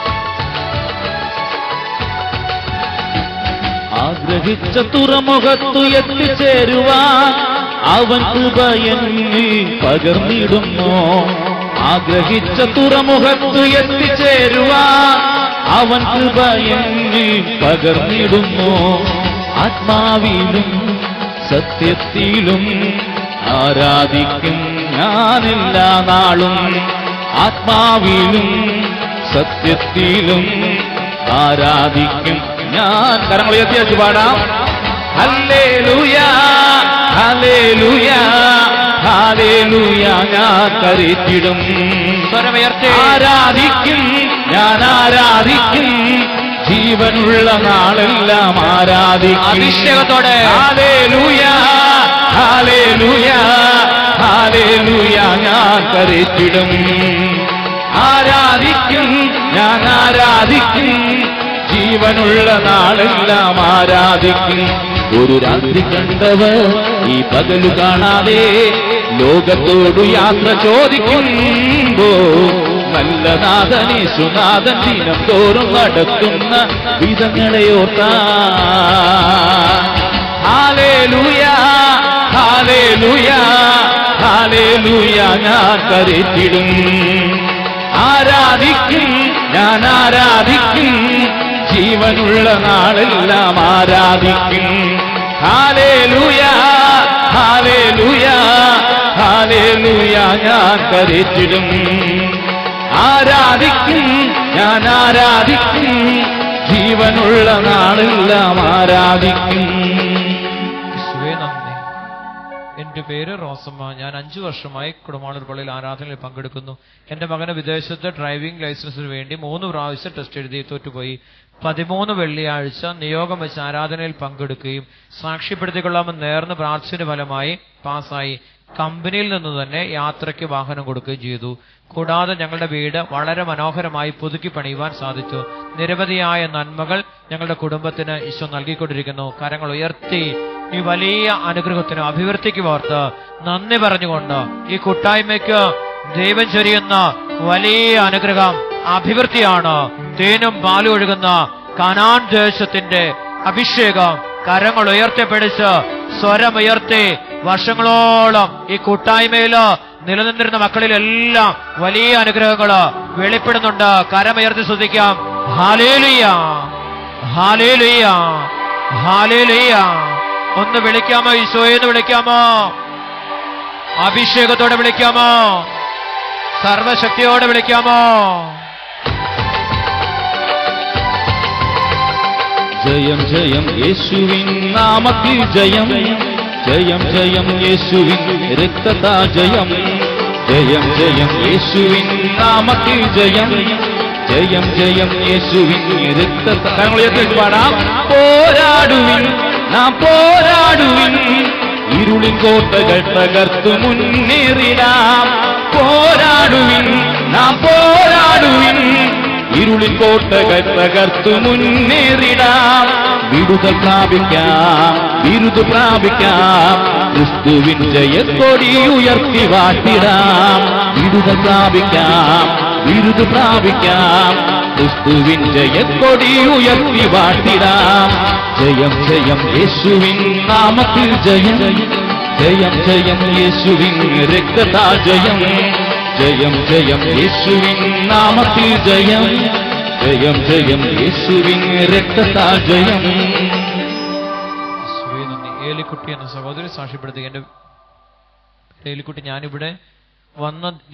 ആഗ്രഹിച്ച തുറമുഖത്തു എത്തിച്ചേരുവാൻ അവൻ കൃപ എന്നിൽ പകർന്നിടുന്നു ആഗ്രഹിച്ച തുറമുഖത്തു എത്തിച്ചേരുവാൻ അവൻ കൃപ എന്നിൽ പകർന്നിടുന്നു ആത്മാവിലും സത്യത്തിലും ആരാധിക്കും ഞാനെല്ലാ നാളും ആത്മാവിലും സത്യത്തിലും ആരാധിക്കും ഞാൻ കരങ്ങൾ ഉയർത്തി വെച്ച് പാടാം ഹല്ലേലൂയ ഹല്ലേലൂയ ഹല്ലേലൂയ ഞാൻ കരച്ചിടും സ്വരമുയർത്തി ആരാധിക്കും ഞാൻ ആരാധിക്കും ജീവനുള്ള നാളെല്ലാം ആരാധിക്കും അഭിഷേകത്തോടെ. ഹാലേലൂയ ഹാലേലൂയ ഹാലേലൂയ ഞാൻ കരച്ചിടും ആരാധിക്കും ഞാൻ ആരാധിക്കും ജീവനുള്ള നാളെല്ലാം ആരാധിക്കും ഒരു രാത്രി കണ്ടവർ ഈ പകലു കാണാതെ ലോകത്തോടു യാത്ര ചോദിക്കുമ്പോ നല്ല നാഥനെ സുനാഥൻ ദിനം തോറും നടക്കുന്ന വിധങ്ങളെ ഓർത്താ ഹാലേലൂയ ഹാലേലൂയ ഹാലേലൂയ ഞാൻ കരച്ചിടും ആരാധിക്കും ഞാൻ ആരാധിക്കും ജീവനുള്ള നാളെല്ലാം ആരാധിക്കും ഹാലേലൂയ ഹാലേലൂയ ഹാലേലൂയ ഞാൻ കരച്ചിടും ആരാധിക്കും ഞാൻ ആരാധിക്കും ജീവനുള്ള നാളെല്ലാം ആരാധിക്കും യേശുവേ നന്ദി എന്റെ പേര് റോസമ്മ ഞാൻ അഞ്ചു വർഷമായി കുടമാളൂർ പള്ളിയിൽ ആരാധനയിൽ പങ്കെടുക്കുന്നു എന്റെ മകന് വിദേശത്ത് ഡ്രൈവിംഗ് ലൈസൻസിന് വേണ്ടി മൂന്ന് പ്രാവശ്യം ടെസ്റ്റ് എഴുതി തോറ്റുപോയി പതിമൂന്ന് വെള്ളിയാഴ്ച നിയോഗം വെച്ച് ആരാധനയിൽ പങ്കെടുക്കുകയും സാക്ഷ്യപ്പെടുത്തിക്കൊള്ളാമെന്ന് നേർന്ന് പ്രാർത്ഥന ഫലമായി പാസ്സായി കമ്പനിയിൽ നിന്ന് തന്നെ യാത്രയ്ക്ക് വാഹനം കൊടുക്കുകയും ചെയ്തു കൂടാതെ ഞങ്ങളുടെ വീട് വളരെ മനോഹരമായി പുതുക്കി പണിയുവാൻ സാധിച്ചു നിരവധിയായ നന്മകൾ ഞങ്ങളുടെ കുടുംബത്തിന് ഈശോ നൽകിക്കൊണ്ടിരിക്കുന്നു കരങ്ങൾ ഉയർത്തി ഈ വലിയ അനുഗ്രഹത്തിനും അഭിവൃദ്ധിക്കും ഓർത്ത് നന്ദി പറഞ്ഞുകൊണ്ട് ഈ കൂട്ടായ്മയ്ക്ക് ദൈവം ചൊരിയുന്ന വലിയ അനുഗ്രഹം അഭിവൃദ്ധിയാണ് തേനും പാലും ഒഴുകുന്ന കനാൻ ദേശത്തിന്റെ അഭിഷേകം കരങ്ങൾ ഉയർത്തിപ്പിടിച്ച് സ്വരമുയർത്തി വർഷങ്ങളോളം ഈ കൂട്ടായ്മയില് നിലനിന്നിരുന്ന മക്കളിലെല്ലാം വലിയ അനുഗ്രഹങ്ങള് വെളിപ്പെടുന്നുണ്ട് കരമുയർത്തി ശ്രദ്ധിക്കാം ഹാലേലുയ ഹാലേലുയ ഹാലേലുയ ഒന്ന് വിളിക്കാമോ ഈശോയെന്ന് വിളിക്കാമോ അഭിഷേകത്തോടെ വിളിക്കാമോ സർവശക്തിയോടെ വിളിക്കാമോ ജയം ജയം യേശുവിൻ നാമത്തിൽ ജയം ജയം ജയം യേശുവിൻ രക്തതാ ജയം ജയം ജയം യേശുവിൻ നാമത്തിൽ ജയം ജയം ജയം യേശുവിൻ രക്തതാ കരങ്ങൾ ഉയർത്തി പാടാം പോരാടുവിൻ നാം പോരാടുവിൻ ഇരുളിൻ കോട്ടകൾ തകർത്തു മുന്നേറിടാം പോരാടുവിൻ നാം പോരാടുവിൻ ഇരുളിൻ കോട്ടകൾ തകർത്തു മുന്നേറിടാം വിടുതൽ പ്രാപിക്കാം വിരുദ് പ്രാപിക്കാം ക്രിസ്തുവിൻ ജയക്കൊടി ഉയർത്തി വാട്ടിടാം വിടുതൽ പ്രാപിക്കാം വിരുദ് പ്രാപിക്കാം ക്രിസ്തുവിൻ ജയക്കൊടി ഉയർത്തി വാട്ടിടാം ജയം ജയം യേശുവിൻ നാമത്തിൽ ജയം ജയം ജയം യേശുവിൻ രക്തതാ ജയം ജയം ജയം യേശുവിൻ നാമത്തിൽ ജയം ജയം ജയം യേശുവിൻ രക്തതാ ജയം യേശുവേ നന്ദി ഏലിക്കുട്ടി എന്ന സഹോദരി സാക്ഷ്യപ്പെടുത്തുക എന്റെ ഏലിക്കുട്ടി ഞാനിവിടെ വന്ന ദി-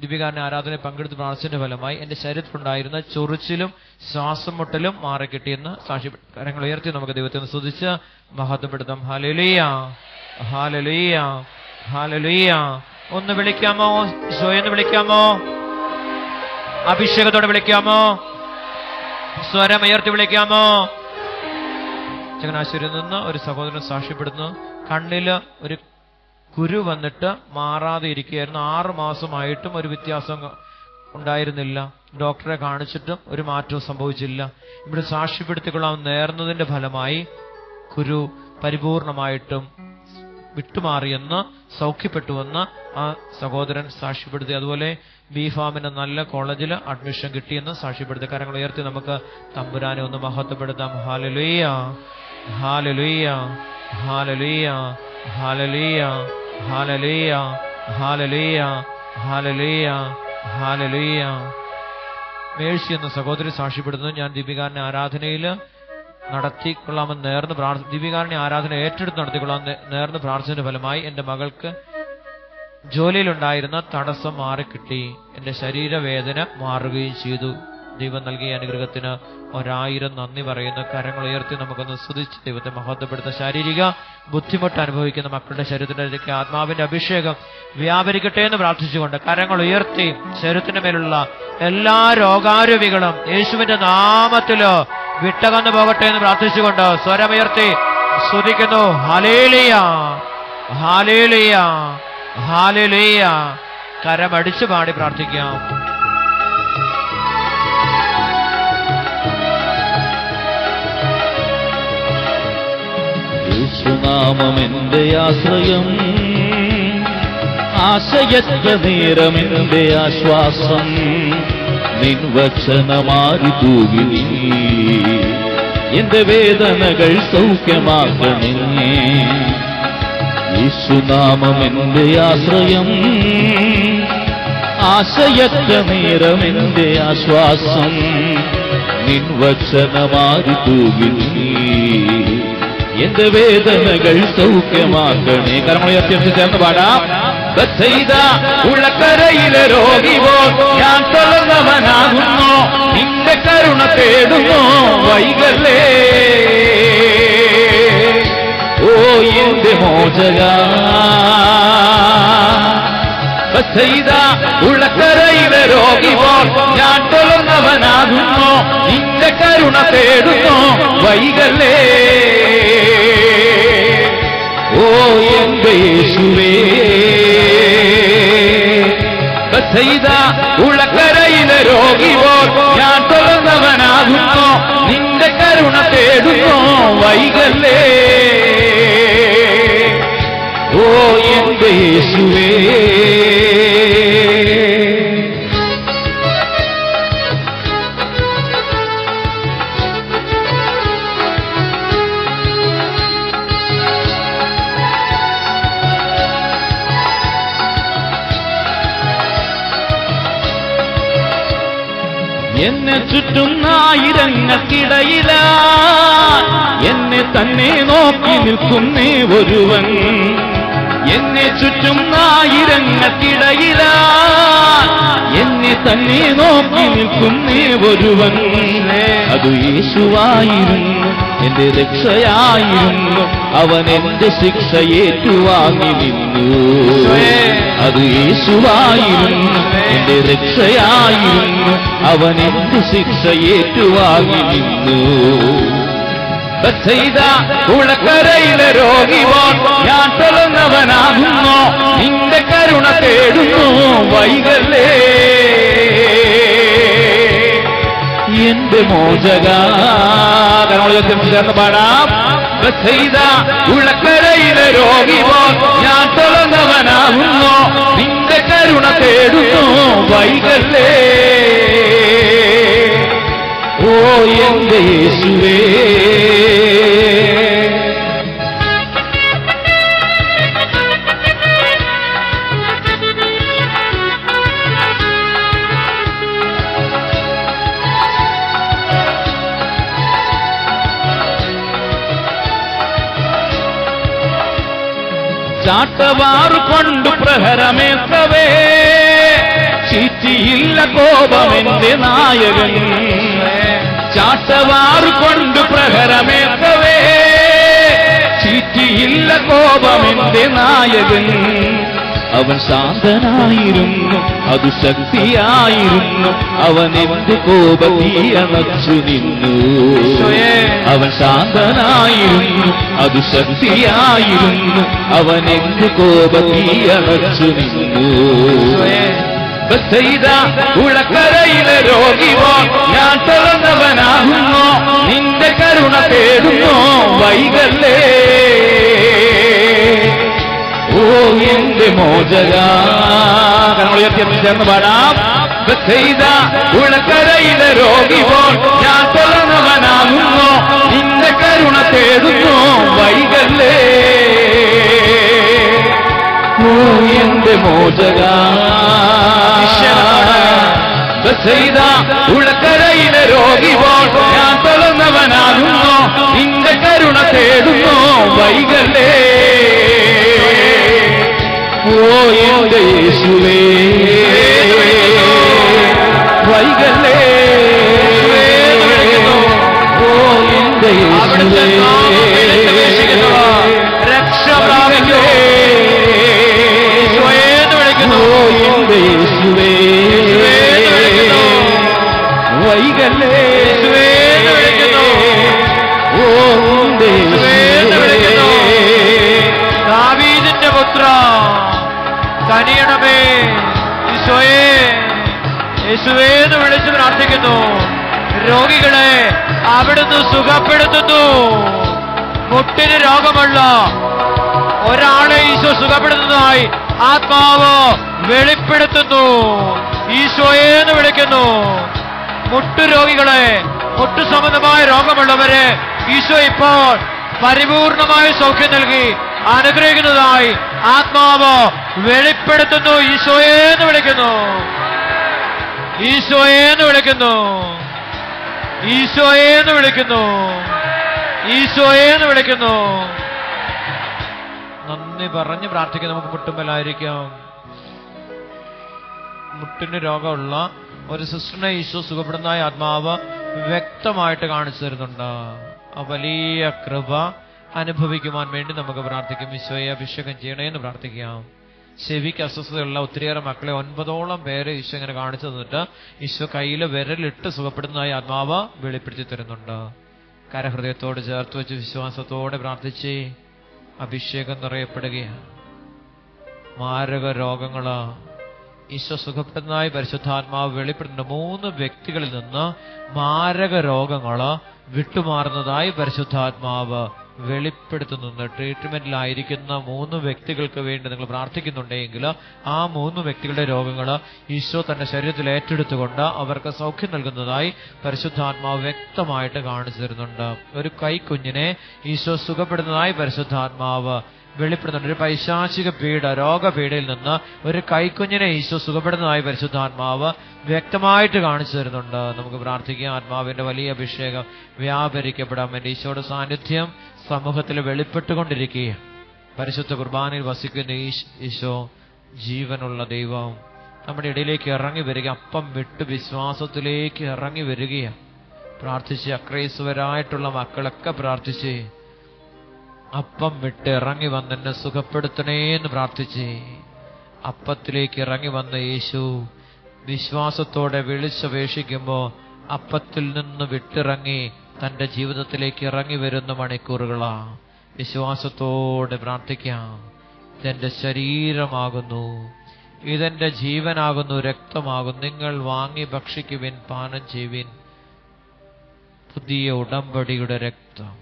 ദീപികാരനെ ആരാധന പങ്കെടുത്ത് പ്രാർത്ഥിച്ചതിന്റെ ഫലമായി എന്റെ ശരീരത്തിലുണ്ടായിരുന്ന ചൊറിച്ചിലും ശ്വാസം മുട്ടലും മാറിക്കിട്ടിയെന്ന് സാക്ഷി കരങ്ങൾ ഉയർത്തി നമുക്ക് ദൈവത്തെ ഒന്ന് സ്തുതിച്ച് മഹത്വപ്പെടുത്താം ഹാലലുയ്യ ഹാലലുയ്യ ഹാലലുയ്യ ഒന്ന് വിളിക്കാമോ ഈശോയെന്ന് വിളിക്കാമോ അഭിഷേകത്തോടെ വിളിക്കാമോ സ്വരം ഉയർത്തി വിളിക്കാമോ ചങ്ങനാശ്ശേരിയിൽ നിന്ന് ഒരു സഹോദരൻ സാക്ഷ്യപ്പെടുന്നു കണ്ണില് ഒരു കുരു വന്നിട്ട് മാറാതെ ഇരിക്കുകയായിരുന്നു ആറ് മാസമായിട്ടും ഒരു വ്യത്യാസം ഉണ്ടായിരുന്നില്ല ഡോക്ടറെ കാണിച്ചിട്ടും ഒരു മാറ്റവും സംഭവിച്ചില്ല ഇവിടെ സാക്ഷ്യപ്പെടുത്തിക്കൊള്ളാൻ നേർന്നതിന്റെ ഫലമായി കുരു പരിപൂർണമായിട്ടും വിട്ടുമാറിയെന്ന് സൗഖ്യപ്പെട്ടുവെന്ന് ആ സഹോദരൻ സാക്ഷ്യപ്പെടുത്തി അതുപോലെ ബി ഫാമിന് നല്ല കോളേജിൽ അഡ്മിഷൻ കിട്ടിയെന്ന് സാക്ഷ്യപ്പെടുത്തി കാര്യങ്ങൾ ഉയർത്തി നമുക്ക് തമ്പുരാനെ ഒന്ന് മഹത്വപ്പെടുത്താം ഹാലലുയ്യ ഹാലലുയ്യ ഹാലലുയ്യ ഹാലലുയ്യ ഹാലലുയ്യ ഹാലലുയ്യ ഹാലലുയ്യ ഹാലലുയ്യ മേഴ്സി എന്ന സഹോദരി സാക്ഷ്യപ്പെടുന്നു ഞാൻ ദീപികാരനെ ആരാധനയിൽ നടത്തിക്കൊള്ളാമെന്ന് നേർന്ന് പ്രാർത്ഥി ദീപികാരനെ ആരാധന ഏറ്റെടുത്ത് നടത്തിക്കൊള്ളാൻ നേ- നേർന്ന് പ്രാർത്ഥിച്ചതിന്റെ ഫലമായി എന്റെ മകൾക്ക് ജോലിയിലുണ്ടായിരുന്ന തടസ്സം മാറിക്കിട്ടി എന്റെ ശരീരവേദന മാറുകയും ചെയ്തു ദൈവം നൽകിയ അനുഗ്രഹത്തിന് ഒരായിരം നന്ദി പറയുന്ന കരങ്ങൾ ഉയർത്തി നമുക്കൊന്ന് സ്തുതിച്ച് ദൈവത്തെ മഹത്വപ്പെടുത്ത ശാരീരിക ബുദ്ധിമുട്ട് അനുഭവിക്കുന്ന മക്കളുടെ ശരീരത്തിലേക്ക് ആത്മാവിന്റെ അഭിഷേകം വ്യാപരിക്കട്ടെ എന്ന് പ്രാർത്ഥിച്ചുകൊണ്ട് കരങ്ങൾ ഉയർത്തി ശരീരത്തിന് മേലുള്ള എല്ലാ രോഗാരോപികളും യേശുവിന്റെ നാമത്തില് വിട്ടകന്നു പോകട്ടെ എന്ന് പ്രാർത്ഥിച്ചുകൊണ്ട് സ്വരമുയർത്തി സ്തുതിക്കുന്നു ഹലേലിയ ഹാലേലിയ ഹാലേലിയ കരമടിച്ചു പാടി പ്രാർത്ഥിക്കാം യേശുനാമം എന്റെ ആശ്രയം ആശയത്ര നേരം എന്റെ ആശ്വാസം നിൻവചനമാരി തൂകി നീ എന്റെ വേദനകൾ സൗഖ്യമാക്കണേ യേശുനാമം എന്റെ ആശ്രയം ആശയത്ര നേരം എന്റെ ആശ്വാസം നിൻവചനമാരി തൂകി നീ എന്റെ വേദനകൾ സൗഖ്യമാക്കണേ കർമ്മയത്യത്തിൽ ചേർന്ന് പാടാം ബദ്ധയിത ഉള്ളക്കരയിലെ രോഗി പോ ഞാൻ തുറന്നവനാകുന്നു നിന്റെ കരുണ തേടുന്നു വൈകല്ലേ ഓ എന്റെ മോചക ബദ്ധയിത ഉള്ളക്കരയിലെ രോഗി പോ ഞാൻ തുറന്നവനാകുന്നു നിന്റെ കരുണ തേടുന്നു വൈകല്ലേ ഓ എന്റെ യേശുവേ ചെയ്ത ഉളക്കരയിലെ രോഗി പോൽ ഞാൻ തുറന്നവനാകുന്നു നിന്റെ കരുണ തേടുന്നു വൈകല്ലേ ഓ എന്റെ യേശുവേ എന്നെ ചുറ്റും ആയിരങ്ങൾക്കിടയില എന്നെ തന്നെ നോക്കി നിൽക്കുന്നേ ഒരുവൻ എന്നെ ചുറ്റും ആയിരങ്ങൾക്കിടയില എന്നെ തന്നെ നോക്കി നിൽക്കുന്നേ ഒരുവൻ അത് യേശുവായിരുന്നു എന്റെ രക്ഷയായിരുന്നു അവൻ എന്റെ ശിക്ഷ ഏറ്റുവാങ്ങി നിന്നു അത് യേശുവായിരുന്നു എന്റെ രക്ഷയായിരുന്നു അവൻ എന്റെ ശിക്ഷ ഏറ്റുവാങ്ങി നിന്നു ചെയ്ത ഉളക്കരയിലെ രോഗിവോ ഞാൻ തുറന്നവനാകുന്നു നിന്റെ കരുണ തേടുന്നു വൈകല്ലേ എന്റെ മോചക ചേർന്ന് പാടാം ചെയ്ത ഉളക്കരയിലെ രോഗിവോ ഞാൻ തുറന്നവനാകുന്നു നിന്റെ കരുണ തേടുന്നു വൈകല്ലേ ഓ എന്റെ യേശുവേ ചാട്ടവാറു കൊണ്ടു പ്രഹരമേത്തവേ ചീറ്റിയില്ല കോപമെന്റെ നായകൻ ചാട്ടവാറ് കൊണ്ട് പ്രഹരമേത്തവേ ചീറ്റിയില്ല കോപമെന്റെ നായകൻ അവൻ ശാന്തനായിരുന്നു അത് ശക്തിയായിരുന്നു അവൻ എന്ത് കോപതീയണച്ചു നിന്നു അവൻ ശാന്തനായിരുന്നു അത് ശക്തിയായിരുന്നു അവൻ എന്ത് കോപതീയണച്ചു നിന്നു ചെയ്ത ഉളക്കരയിലെ രോഗിവോ ഞാൻ തുറന്നവനാകുന്നു നിന്റെ കരുണ തേടുന്നു വൈകല്ലേ ഓ എന്റെ മോചക ഉയർത്തി ചേർന്ന് പാടാം ചെയ്ത ഉളക്കരയിലെ രോഗിവോ ഞാൻ തുറന്നവനാകുന്നു നിന്റെ കരുണ തേടുന്നു വൈകല്ലേ ഓ എന്റെ മോചക ചെയ്ത ഉളക്കരയിലെ രോഗിവോൾ ഞാൻ തുറന്നവനാകുന്നു നിന്റെ കരുണ തേടുന്നു വൈകല്ലേ ഓ എന്റെ യേശുവേ വൈകല്ലേ ഓ എന്റെ അവിടുത്തെ നാമം വിളിച്ചപേക്ഷിക്കുന്നവർ രക്ഷ പ്രാപിക്കും. ഈശോയേന്ന് വിളിക്കുന്നു. ഓ എന്റെ യേശുവേ യേശുവേന്ന് വിളിക്കുന്നു. വൈകല്ലേ യേശുവേന്ന് വിളിക്കുന്നു. ഓ എന്റെ യേശുവേന്ന് വിളിക്കുന്നു. യേശുവേ ദാവീദിന്റെ പുത്ര കനിയണമേ ഈശോയെ യേശുവേന്ന് വിളിച്ച് പ്രാർത്ഥിക്കുന്നു രോഗികളെ അവിടുന്ന് സുഖപ്പെടുത്തുന്നു മുട്ടിന് രോഗമുള്ള ഒരാളെ ഈശോ സുഖപ്പെടുത്തുന്നതായി ആത്മാവ് വെളിപ്പെടുത്തുന്നു ഈശോയേന്ന് വിളിക്കുന്നു മുട്ടുരോഗികളെ മുട്ടു സംബന്ധമായ രോഗമുള്ളവരെ ഈശോ ഇപ്പോൾ പരിപൂർണമായ സൗഖ്യം നൽകി അനുഗ്രഹിക്കുന്നതായി ആത്മാവ് വെളിപ്പെടുത്തുന്നു ഈശോയേന്ന് വിളിക്കുന്നു ഈശോയേന്ന് വിളിക്കുന്നു ഈശോയേന്ന് വിളിക്കുന്നു ഈശോയേന്ന് വിളിക്കുന്നു നന്ദി പറഞ്ഞ് പ്രാർത്ഥിക്കാൻ നമുക്ക് മുട്ടുമ്പലായിരിക്കാം മുട്ടിന് രോഗമുള്ള ഒരു സിസ്റ്ററിനെ ഈശോ സുഖപ്പെടുന്നതായ ആത്മാവ് വ്യക്തമായിട്ട് കാണിച്ചു തരുന്നുണ്ട് ആ വലിയ കൃപ അനുഭവിക്കുവാൻ വേണ്ടി നമുക്ക് പ്രാർത്ഥിക്കും ഈശോയെ അഭിഷേകം ചെയ്യണേ എന്ന് പ്രാർത്ഥിക്കാം ചെവിക്ക് അസ്വസ്ഥതയുള്ള ഒത്തിരിയേറെ മക്കളെ ഒൻപതോളം പേരെ ഈശോ ഇങ്ങനെ കാണിച്ചു തന്നിട്ട് ഈശോ കയ്യിൽ വിരലിട്ട് സുഖപ്പെടുന്നതായി ആത്മാവ് വെളിപ്പെടുത്തി തരുന്നുണ്ട് കരഹൃദയത്തോട് ചേർത്ത് വെച്ച് വിശ്വാസത്തോടെ പ്രാർത്ഥിച്ച് അഭിഷേകം നിറയപ്പെടുകയാണ് മാരക രോഗങ്ങള് ഈശോ സുഖപ്പെടുന്നതായി പരിശുദ്ധാത്മാവ് വെളിപ്പെടുത്തുന്ന മൂന്ന് വ്യക്തികളിൽ നിന്ന് മാരക രോഗങ്ങള് വിട്ടുമാറുന്നതായി പരിശുദ്ധാത്മാവ് വെളിപ്പെടുത്തുന്നുണ്ട് ട്രീറ്റ്മെന്റിലായിരിക്കുന്ന മൂന്ന് വ്യക്തികൾക്ക് വേണ്ടി നിങ്ങൾ പ്രാർത്ഥിക്കുന്നുണ്ടെങ്കിൽ ആ മൂന്ന് വ്യക്തികളുടെ രോഗങ്ങൾ ഈശോ തന്റെ ശരീരത്തിൽ ഏറ്റെടുത്തുകൊണ്ട് അവർക്ക് സൗഖ്യം നൽകുന്നതായി പരിശുദ്ധാത്മാവ് വ്യക്തമായിട്ട് കാണിച്ചു തരുന്നുണ്ട് ഒരു കൈക്കുഞ്ഞിനെ ഈശോ സുഖപ്പെടുന്നതായി പരിശുദ്ധാത്മാവ് വെളിപ്പെടുന്നുണ്ട് ഒരു പൈശാചിക പീഡ രോഗപീഡയിൽ നിന്ന് ഒരു കൈക്കുഞ്ഞിനെ ഈശോ സുഖപ്പെടുന്നതായി പരിശുദ്ധാത്മാവ് വ്യക്തമായിട്ട് കാണിച്ചു തരുന്നുണ്ട് നമുക്ക് പ്രാർത്ഥിക്കാം ആത്മാവിന്റെ വലിയ അഭിഷേകം വ്യാപരിക്കപ്പെടാം എന്റെ ഈശോയുടെ സാന്നിധ്യം സമൂഹത്തിൽ വെളിപ്പെട്ടുകൊണ്ടിരിക്കുക പരിശുദ്ധ കുർബാനയിൽ വസിക്കുന്ന ഈശ്- ഈശോ ജീവനുള്ള ദൈവം നമ്മുടെ ഇടയിലേക്ക് ഇറങ്ങി വരിക അപ്പം വിട്ട് വിശ്വാസത്തിലേക്ക് ഇറങ്ങി വരികയാണ് പ്രാർത്ഥിച്ച് അക്രൈസ്വരായിട്ടുള്ള മക്കളൊക്കെ പ്രാർത്ഥിച്ച് അപ്പം വിട്ട് ഇറങ്ങി വന്ന് എന്നെ സുഖപ്പെടുത്തണേ എന്ന് പ്രാർത്ഥിച്ച് അപ്പത്തിലേക്ക് ഇറങ്ങി വന്ന യേശു വിശ്വാസത്തോടെ വിളിച്ചപേക്ഷിക്കുമ്പോ അപ്പത്തിൽ നിന്ന് വിട്ടിറങ്ങി തന്റെ ജീവിതത്തിലേക്ക് ഇറങ്ങി വരുന്ന മണിക്കൂറുകളാ വിശ്വാസത്തോടെ പ്രാർത്ഥിക്കാം ഇതെന്റെ ശരീരമാകുന്നു ഇതെന്റെ ജീവനാകുന്നു രക്തമാകുന്നു നിങ്ങൾ വാങ്ങി ഭക്ഷിക്കുവിൻ പാനം ചെയ്യുവിൻ പുതിയ ഉടമ്പടിയുടെ രക്തം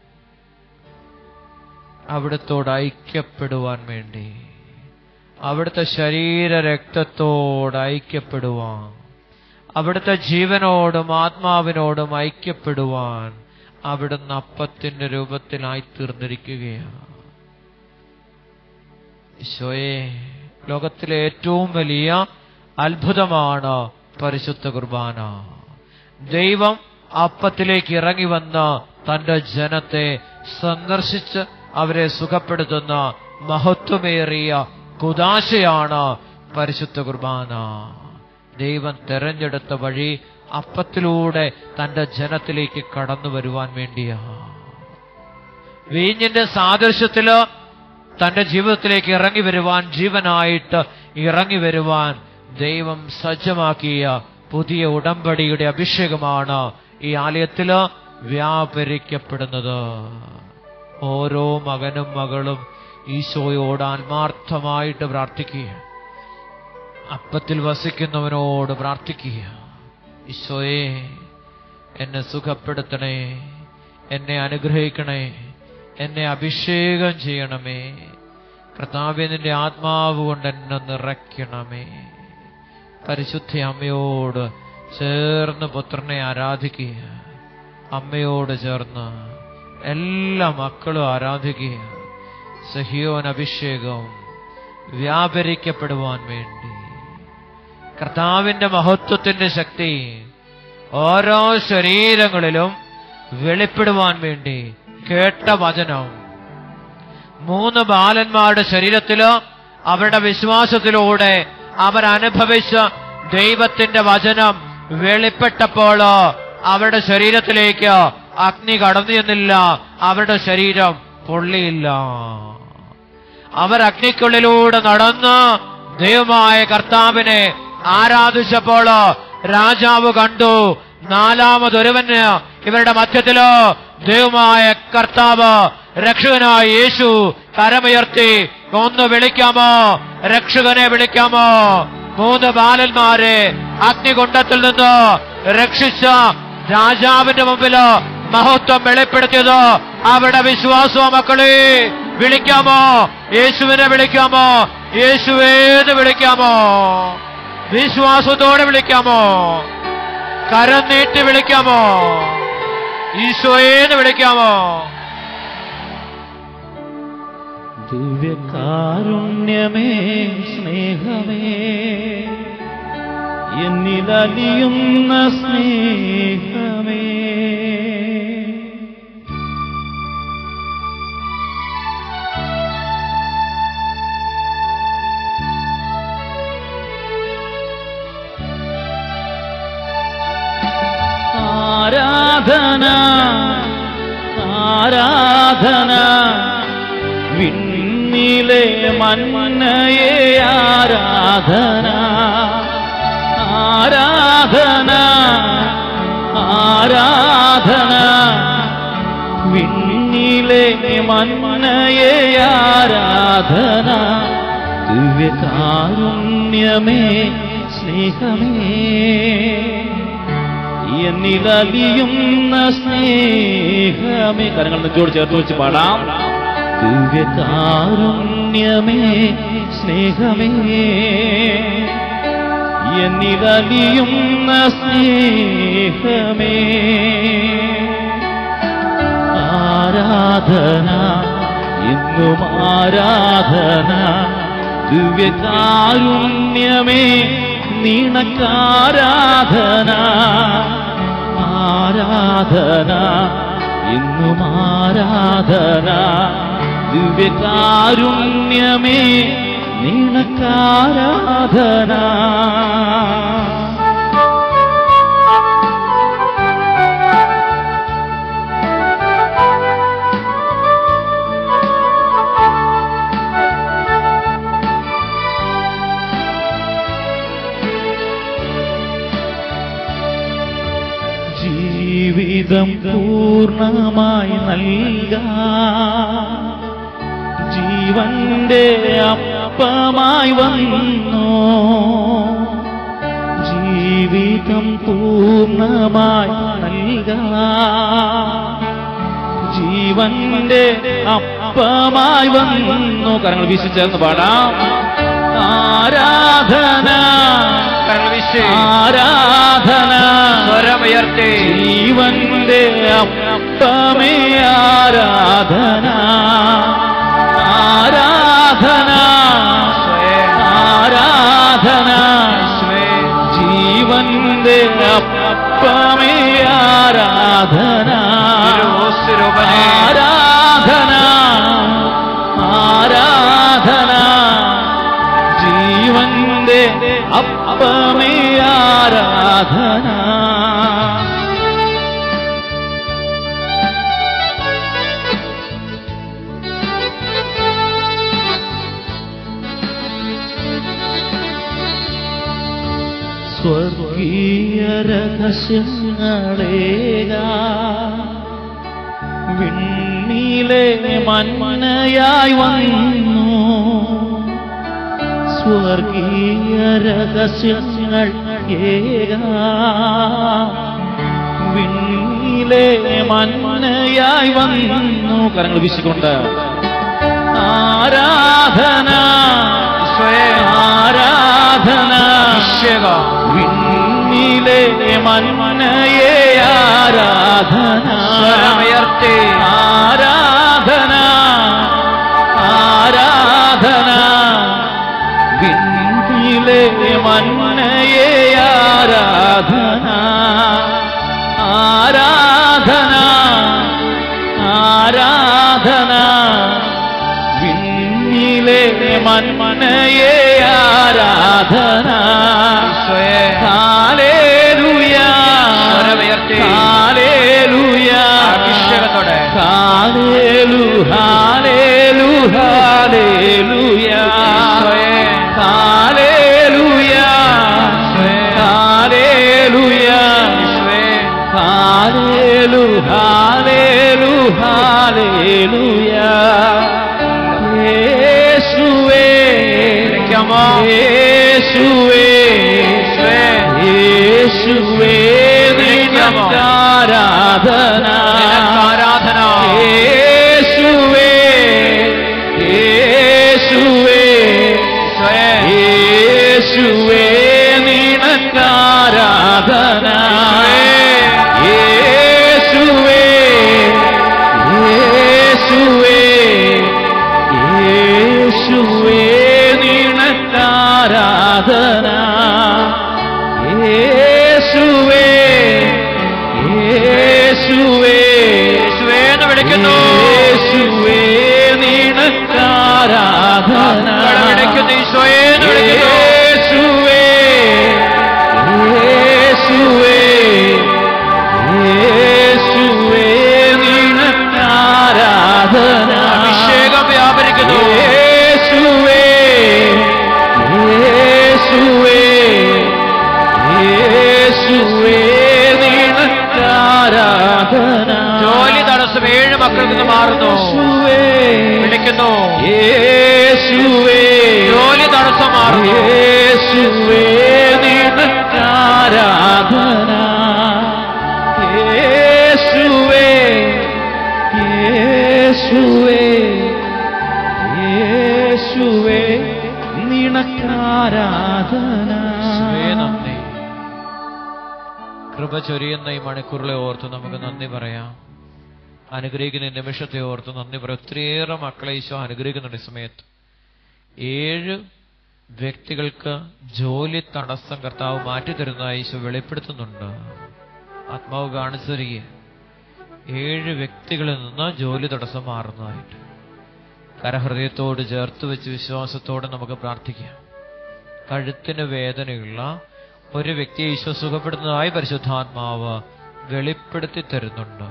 അവിടത്തോട് ഐക്യപ്പെടുവാൻ വേണ്ടി അവിടുത്തെ ശരീര രക്തത്തോട് ഐക്യപ്പെടുവാൻ അവിടുത്തെ ജീവനോടും ആത്മാവിനോടും ഐക്യപ്പെടുവാൻ അവിടുന്ന് അപ്പത്തിന്റെ രൂപത്തിലായി തീർന്നിരിക്കുകയാണ് ഈശോയെ ലോകത്തിലെ ഏറ്റവും വലിയ അത്ഭുതമാണ് പരിശുദ്ധ കുർബാന ദൈവം അപ്പത്തിലേക്ക് ഇറങ്ങി വന്ന തന്റെ ജനത്തെ സന്ദർശിച്ച് അവരെ സുഖപ്പെടുത്തുന്ന മഹത്വമേറിയ കുദാശയാണ് പരിശുദ്ധ കുർബാന ദൈവം തെരഞ്ഞെടുത്ത വഴി അപ്പത്തിലൂടെ തന്റെ ജനത്തിലേക്ക് കടന്നു വരുവാൻ വേണ്ടിയാ വീഞ്ഞിന്റെ സാദൃശ്യത്തില് തന്റെ ജീവിതത്തിലേക്ക് ഇറങ്ങി വരുവാൻ ജീവനായിട്ട് ഇറങ്ങി വരുവാൻ ദൈവം സജ്ജമാക്കിയ പുതിയ ഉടമ്പടിയുടെ അഭിഷേകമാണ് ഈ ആലയത്തില് വ്യാപരിക്കപ്പെടുന്നത് ഓരോ മകനും മകളും ഈശോയോട് ആത്മാർത്ഥമായിട്ട് പ്രാർത്ഥിക്കുക അപ്പത്തിൽ വസിക്കുന്നവനോട് പ്രാർത്ഥിക്കുക ഈശോയെ എന്നെ സുഖപ്പെടുത്തണേ എന്നെ അനുഗ്രഹിക്കണേ എന്നെ അഭിഷേകം ചെയ്യണമേ കർത്താവെ നിന്റെ ആത്മാവ് കൊണ്ട് എന്നെ നിറയ്ക്കണമേ പരിശുദ്ധ അമ്മയോട് ചേർന്ന് പുത്രനെ ആരാധിക്കുക അമ്മയോട് ചേർന്ന് എല്ലാ മക്കളും ആരാധിക്കുക സഹിയോൻ അഭിഷേകം വ്യാപരിക്കപ്പെടുവാൻ വേണ്ടി കർത്താവിന്റെ മഹത്വത്തിന്റെ ശക്തി ഓരോ ശരീരങ്ങളിലും വെളിപ്പെടുവാൻ വേണ്ടി കേട്ട വചനം മൂന്ന് ബാലന്മാരുടെ ശരീരത്തില് അവരുടെ വിശ്വാസത്തിലൂടെ അവരനുഭവിച്ച ദൈവത്തിന്റെ വചനം വെളിപ്പെട്ടപ്പോൾ അവരുടെ ശരീരത്തിലേക്ക് അഗ്നി കടന്നു ചെന്നില്ല അവരുടെ ശരീരം പൊള്ളിയില്ല അവർ അഗ്നിക്കുള്ളിലൂടെ നടന്ന് ദൈവമായ കർത്താവിനെ ആരാധിച്ചപ്പോൾ രാജാവ് കണ്ടു നാലാമതൊരുവന് ഇവരുടെ മധ്യത്തില് ദൈവമായ കർത്താവ് രക്ഷകനായ യേശു കരമുയർത്തി ഒന്ന് വിളിക്കാമോ രക്ഷകനെ വിളിക്കാമോ മൂന്ന് ബാലന്മാരെ അഗ്നികുണ്ടത്തിൽ നിന്ന് രക്ഷിച്ച രാജാവിന്റെ മുമ്പില് മഹത്വം വെളിപ്പെടുത്തിയത് അവിടെ വിശ്വാസമോ മക്കളെ വിളിക്കാമോ യേശുവിനെ വിളിക്കാമോ യേശുവേന്ന് വിളിക്കാമോ വിശ്വാസത്തോടെ വിളിക്കാമോ കരം നീട്ടി വിളിക്കാമോ ഈശോയേന്ന് വിളിക്കാമോ ദിവ്യകാരുണ്യമേ സ്നേഹമേ എന്നിലലിയുന്ന സ്നേഹമേ ആരാധന ആരാധന വിണ്ണിലെ മന്നയെ ആരാധന ആരാധന ആരാധന വിണ്ണിലെ മന്നയെ ആരാധന ദിവ്യകാരുണ്യമേ സ്നേഹമേ എന്നിലലിയുന്ന സ്നേഹമേ കരങ്ങൾ നെഞ്ചോട് ചേർത്ത് വെച്ച് പാടാം ദിവ്യകാരുണ്യമേ സ്നേഹമേ എന്നിലലിയുന്ന സ്നേഹമേ ആരാധന എന്നും ആരാധന ദിവ്യകാരുണ്യമേ നിനക്കാരാധന ആരാധന എന്നും ആരാധന ദിവ്യകാരുണ്യമേ നിനക്കാരാധന ജീവിതം പൂർണ്ണമായി നൽകാ ജീവന്റെ അപ്പമായി വന്നു ജീവിതം പൂർണ്ണമായി നൽകാ ജീവന്റെ അപ്പമായി വന്നു കരങ്ങൾ വീശി ചേർന്ന് പാടാം ആരാധന കരങ്ങൾ വീശി. ആരാധന സ്വരമുയർത്തി ജീവന്റെ അപ്പമേ ആരാധന ആരാധന ആരാധന ജീവന്റെ അപ്പമേ ആരാധന തിരുവോസ്വരൂപനേ. ആരാധന ആരാധന ജീവന്റെ അപ്പമേ ആരാധന സ്വർഗീയ രഹസ്യങ്ങളേക വിണ്ണിലെ മന്മനയായി വന്നു സ്വർഗീയ രഹസ്യങ്ങൾ ഏക വിണ്ണിലെ മന്മനയായി വന്നു കരങ്ങൾ വീശിക്കൊണ്ട് ആരാധന ആരാധന അഭിഷേകം വിണ്ണിലെ മന്മനയെ ആരാധന സ്വരമുയർത്തി. ആരാധന ആരാധന വിണ്ണിലെ മന്മനയെ ആരാധന ആരാധന ആരാധന വിണ്ണിലെ മന്മനയെ ആരാധന ഈശോയെ. ഹാലേലൂയ സ്വരമുയർത്തി. ഹാലേലൂയ അഭിഷേകത്തോടെ. ഹാലേലു ഹാലേലു ഹാലേലൂയ ഈശോയെ. ഹാലേലൂയ ഈശോയെ. ഹാലേലൂയ ഈശോയെ. ഹാലേലു ഹാലേലു ഹാലേലൂയ യേശുവേ വിളിക്കാമോ? യേശുവേ യേശുവേ വിളിക്കാമോ? നിനക്കാരാധന നിനക്കാരാധന. യേശുവേ യേശുവേ ഈശോയെ. യേശുവേ നിനക്കാരാധന യേശുവേ യേശുവേ യേശുവേ നിനക്കാരാധന യേശുവേ യേശുവേ യേശുവേ എന്ന് വിളിക്കുന്നു. യേശുവേ നിനക്കാരാധന മക്കളെ വിളിക്കുന്നു ഈശോയെ എന്ന് വിളിക്കുന്നു. യേശുവേ യേശുവേ യേശുവേ നിനക്കാരാധന അഭിഷേകം വ്യാപരിക്കുന്നു യേശുവേ യേശുവേ യേശുവേ നിനക്കാരാധന ജോലി തടസ്സം ഏഴ് മക്കളിൽ നിന്ന് മാറുന്നു യേശുവേ വിളിക്കുന്നു യേശുവേ ജോലി തടസ്സം മാറുന്നു യേശുവേ നിനക്കാരാധന യേശുവേ യേശുവേ യേശുവേ നിനക്കാരാധന യേശുവേ നന്ദി കൃപ ചൊരിയുന്ന ഈ മണിക്കൂറിലെ ഓർത്ത് നമുക്ക് നന്ദി പറയാം അനുഗ്രഹിക്കുന്ന ഈ നിമിഷത്തെ ഓർത്ത് നന്ദി പറയാം ഒത്തിരിയേറെ മക്കളെ ഈശോ അനുഗ്രഹിക്കുന്നുണ്ട് ഈ സമയത്ത് ഏഴ് വ്യക്തികൾക്ക് ജോലി തടസ്സം കർത്താവ് മാറ്റിത്തരുന്നതായി ഈശോ വെളിപ്പെടുത്തുന്നുണ്ട് ആത്മാവ് കാണിച്ചു തരിക ഏഴ് വ്യക്തികളിൽ നിന്ന് ജോലി തടസ്സം മാറുന്നതായിട്ട് കരഹൃദയത്തോട് ചേർത്ത് വെച്ച് വിശ്വാസത്തോടെ നമുക്ക് പ്രാർത്ഥിക്കാം കഴുത്തിന് വേദനയുള്ള ഒരു വ്യക്തിയെ ഈശോ സുഖപ്പെടുന്നതായി പരിശുദ്ധാത്മാവ് വെളിപ്പെടുത്തി തരുന്നുണ്ട്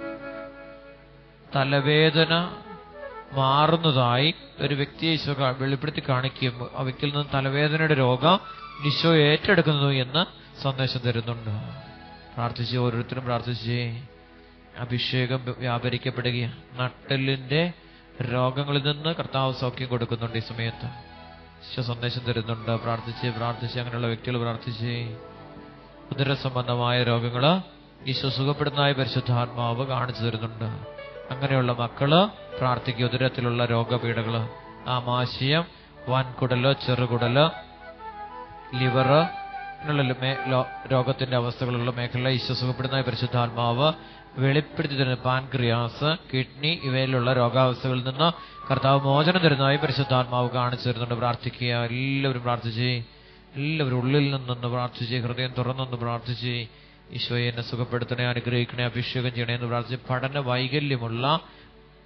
തലവേദന മാറുന്നതായി ഒരു വ്യക്തിയെ ഈശോ കാ- വെളിപ്പെടുത്തി കാണിക്കും ആ വ്യക്തിയിൽ നിന്ന് തലവേദനയുടെ രോഗം ഈശോ ഏറ്റെടുക്കുന്നു എന്ന് സന്ദേശം തരുന്നുണ്ട് പ്രാർത്ഥിച്ച് ഓരോരുത്തരും പ്രാർത്ഥിച്ച് അഭിഷേകം വ്യാപരിക്കപ്പെടുകയാണ് നട്ടലിന്റെ രോഗങ്ങളിൽ നിന്ന് കർത്താവ് സൗഖ്യം കൊടുക്കുന്നുണ്ട് ഈ സമയത്ത് ഈശോ സന്ദേശം തരുന്നുണ്ട് പ്രാർത്ഥിച്ച് പ്രാർത്ഥിച്ച് അങ്ങനെയുള്ള വ്യക്തികൾ പ്രാർത്ഥിച്ച് ഉദര സംബന്ധമായ രോഗങ്ങള് ഈശോ സുഖപ്പെടുന്നതായി പരിശുദ്ധാത്മാവ് കാണിച്ചു തരുന്നുണ്ട് അങ്ങനെയുള്ള മക്കള് പ്രാർത്ഥിക്കുക ഉദരത്തിലുള്ള രോഗപീഠകള് ആമാശയം വൻകുടല് ചെറുകുടല് ലിവറ് ഇങ്ങനെയുള്ള മേ- ലോ- രോഗത്തിന്റെ അവസ്ഥകളുള്ള മേഖല ഈശോ സുഖപ്പെടുന്നതായി പരിശുദ്ധാത്മാവ് വെളിപ്പെടുത്തി തരുന്ന പാൻക്രിയാസ് കിഡ്നി ഇവയിലുള്ള രോഗാവസ്ഥകളിൽ നിന്ന് കർത്താവ് മോചനം തരുന്നതായി പരിശുദ്ധാത്മാവ് കാണിച്ചു തരുന്നുണ്ട് പ്രാർത്ഥിക്കുക എല്ലാവരും പ്രാർത്ഥിച്ച് എല്ലാവരും ഉള്ളിൽ നിന്നൊന്ന് പ്രാർത്ഥിച്ച് ഹൃദയം തുറന്നൊന്ന് പ്രാർത്ഥിച്ച് ഈശോയെ എന്നെ സുഖപ്പെടുത്തണേ അനുഗ്രഹിക്കണേ അഭിഷേകം ചെയ്യണേ എന്ന് പ്രാർത്ഥിച്ച് പഠന വൈകല്യമുള്ള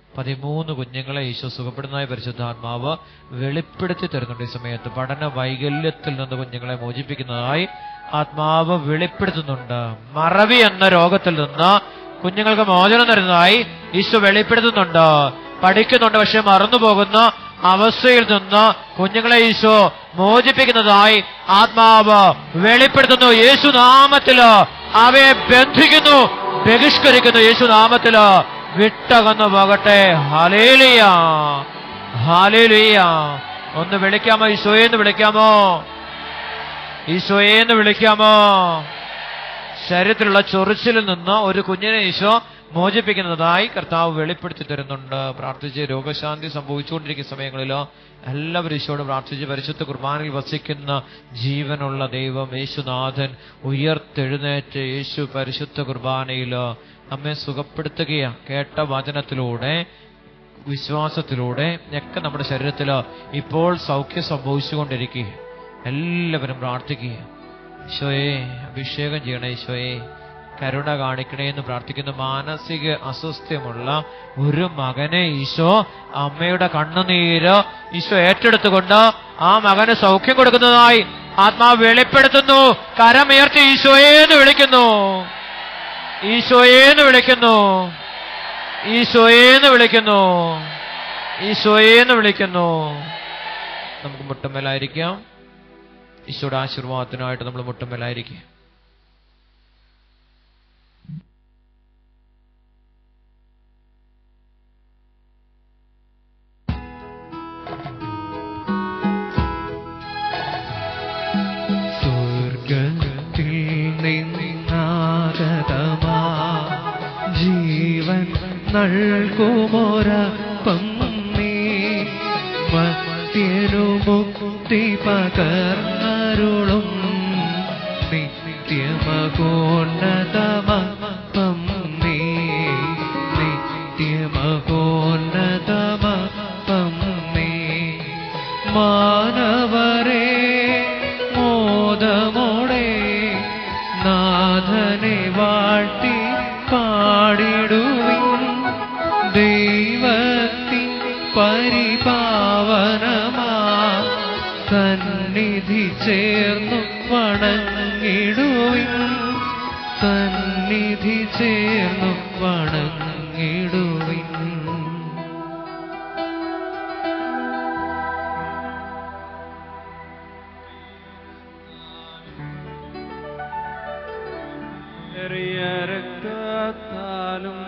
പതിമൂന്ന് കുഞ്ഞുങ്ങളെ ഈശോ സുഖപ്പെടുന്നതായി പരിശുദ്ധാത്മാവ് വെളിപ്പെടുത്തി തരുന്നുണ്ട് ഈ സമയത്ത് പഠന വൈകല്യത്തിൽ നിന്ന് കുഞ്ഞുങ്ങളെ മോചിപ്പിക്കുന്നതായി ആത്മാവ് വെളിപ്പെടുത്തുന്നുണ്ട് മറവി എന്ന രോഗത്തിൽ നിന്ന് കുഞ്ഞുങ്ങൾക്ക് മോചനം തരുന്നതായി ഈശോ വെളിപ്പെടുത്തുന്നുണ്ട് പഠിക്കുന്നുണ്ട് പക്ഷെ മറന്നുപോകുന്ന അവസ്ഥയിൽ നിന്ന് കുഞ്ഞുങ്ങളെ ഈശോ മോചിപ്പിക്കുന്നതായി ആത്മാവ് വെളിപ്പെടുത്തുന്നു യേശു നാമത്തില് അവയെ ബന്ധിക്കുന്നു ബഹിഷ്കരിക്കുന്നു യേശു നാമത്തില് വിട്ടകന്നു പോകട്ടെ ഹലേലിയ ഹാലേലിയ ഒന്ന് വിളിക്കാമോ ഈശോയെന്ന് വിളിക്കാമോ ഈശോയെന്ന് വിളിക്കാമോ ശരീരത്തിലുള്ള ചൊറിച്ചിലിൽ നിന്ന് ഒരു കുഞ്ഞിനെ ഈശോ മോചിപ്പിക്കുന്നതായി കർത്താവ് വെളിപ്പെടുത്തി തരുന്നുണ്ട് പ്രാർത്ഥിച്ച് രോഗശാന്തി സംഭവിച്ചുകൊണ്ടിരിക്കുന്ന സമയങ്ങളിലോ എല്ലാവരും ഈശോയോട് പ്രാർത്ഥിച്ച് പരിശുദ്ധ കുർബാനയിൽ വസിക്കുന്ന ജീവനുള്ള ദൈവം യേശുനാഥൻ ഉയർത്തെഴുന്നേറ്റ് യേശു പരിശുദ്ധ കുർബാനയിലോ നമ്മെ സുഖപ്പെടുത്തുകയാണ് കേട്ട വചനത്തിലൂടെ വിശ്വാസത്തിലൂടെ ഒക്കെ നമ്മുടെ ശരീരത്തിൽ ഇപ്പോൾ സൗഖ്യം സംഭവിച്ചുകൊണ്ടിരിക്കുക എല്ലാവരും പ്രാർത്ഥിക്കുക ഈശോയെ അഭിഷേകം ചെയ്യണേ ഈശോയെ കരുണ കാണിക്കണേ എന്ന് പ്രാർത്ഥിക്കുന്നു മാനസിക അസ്വസ്ഥ്യമുള്ള ഒരു മകനെ ഈശോ അമ്മയുടെ കണ്ണുനീര് ഈശോ ഏറ്റെടുത്തുകൊണ്ട് ആ മകന് സൗഖ്യം കൊടുക്കുന്നതായി ആത്മാവ് വെളിപ്പെടുത്തുന്നു കരമുയർത്തി ഈശോയെ എന്ന് വിളിക്കുന്നു ഈശോയെ എന്ന് വിളിക്കുന്നു ഈശോയെ എന്ന് വിളിക്കുന്നു ഈശോയെ എന്ന് വിളിക്കുന്നു നമുക്ക് മുട്ടമ്മലായിരിക്കാം ഈശോയുടെ ആശീർവാദത്തിനായിട്ട് നമ്മൾ മുട്ടമ്മലായിരിക്കുക സ്വർഗത്തിൽ നിന്നാഗതമാ ജീവൻ നൽകുമൊരപ്പം നീ മത്യനു മുക്തി പകർന്നരുളും നിത്യമകോന്നതമപ്പം നീ നിത്യമകോന്നതമപ്പം നീ മാനവരെ മോദമോടെ നാഥനെ വാഴ്ത്തി പാടിടുവിൻ ദൈവത്തിൻ പരിപാവനമാ സന്നിധി ചേർന്നു വണങ്ങിടുവിൻ സന്നിധി ചേർന്നു വണങ്ങിടുവിൻ ചെറിയ രക്തത്താലും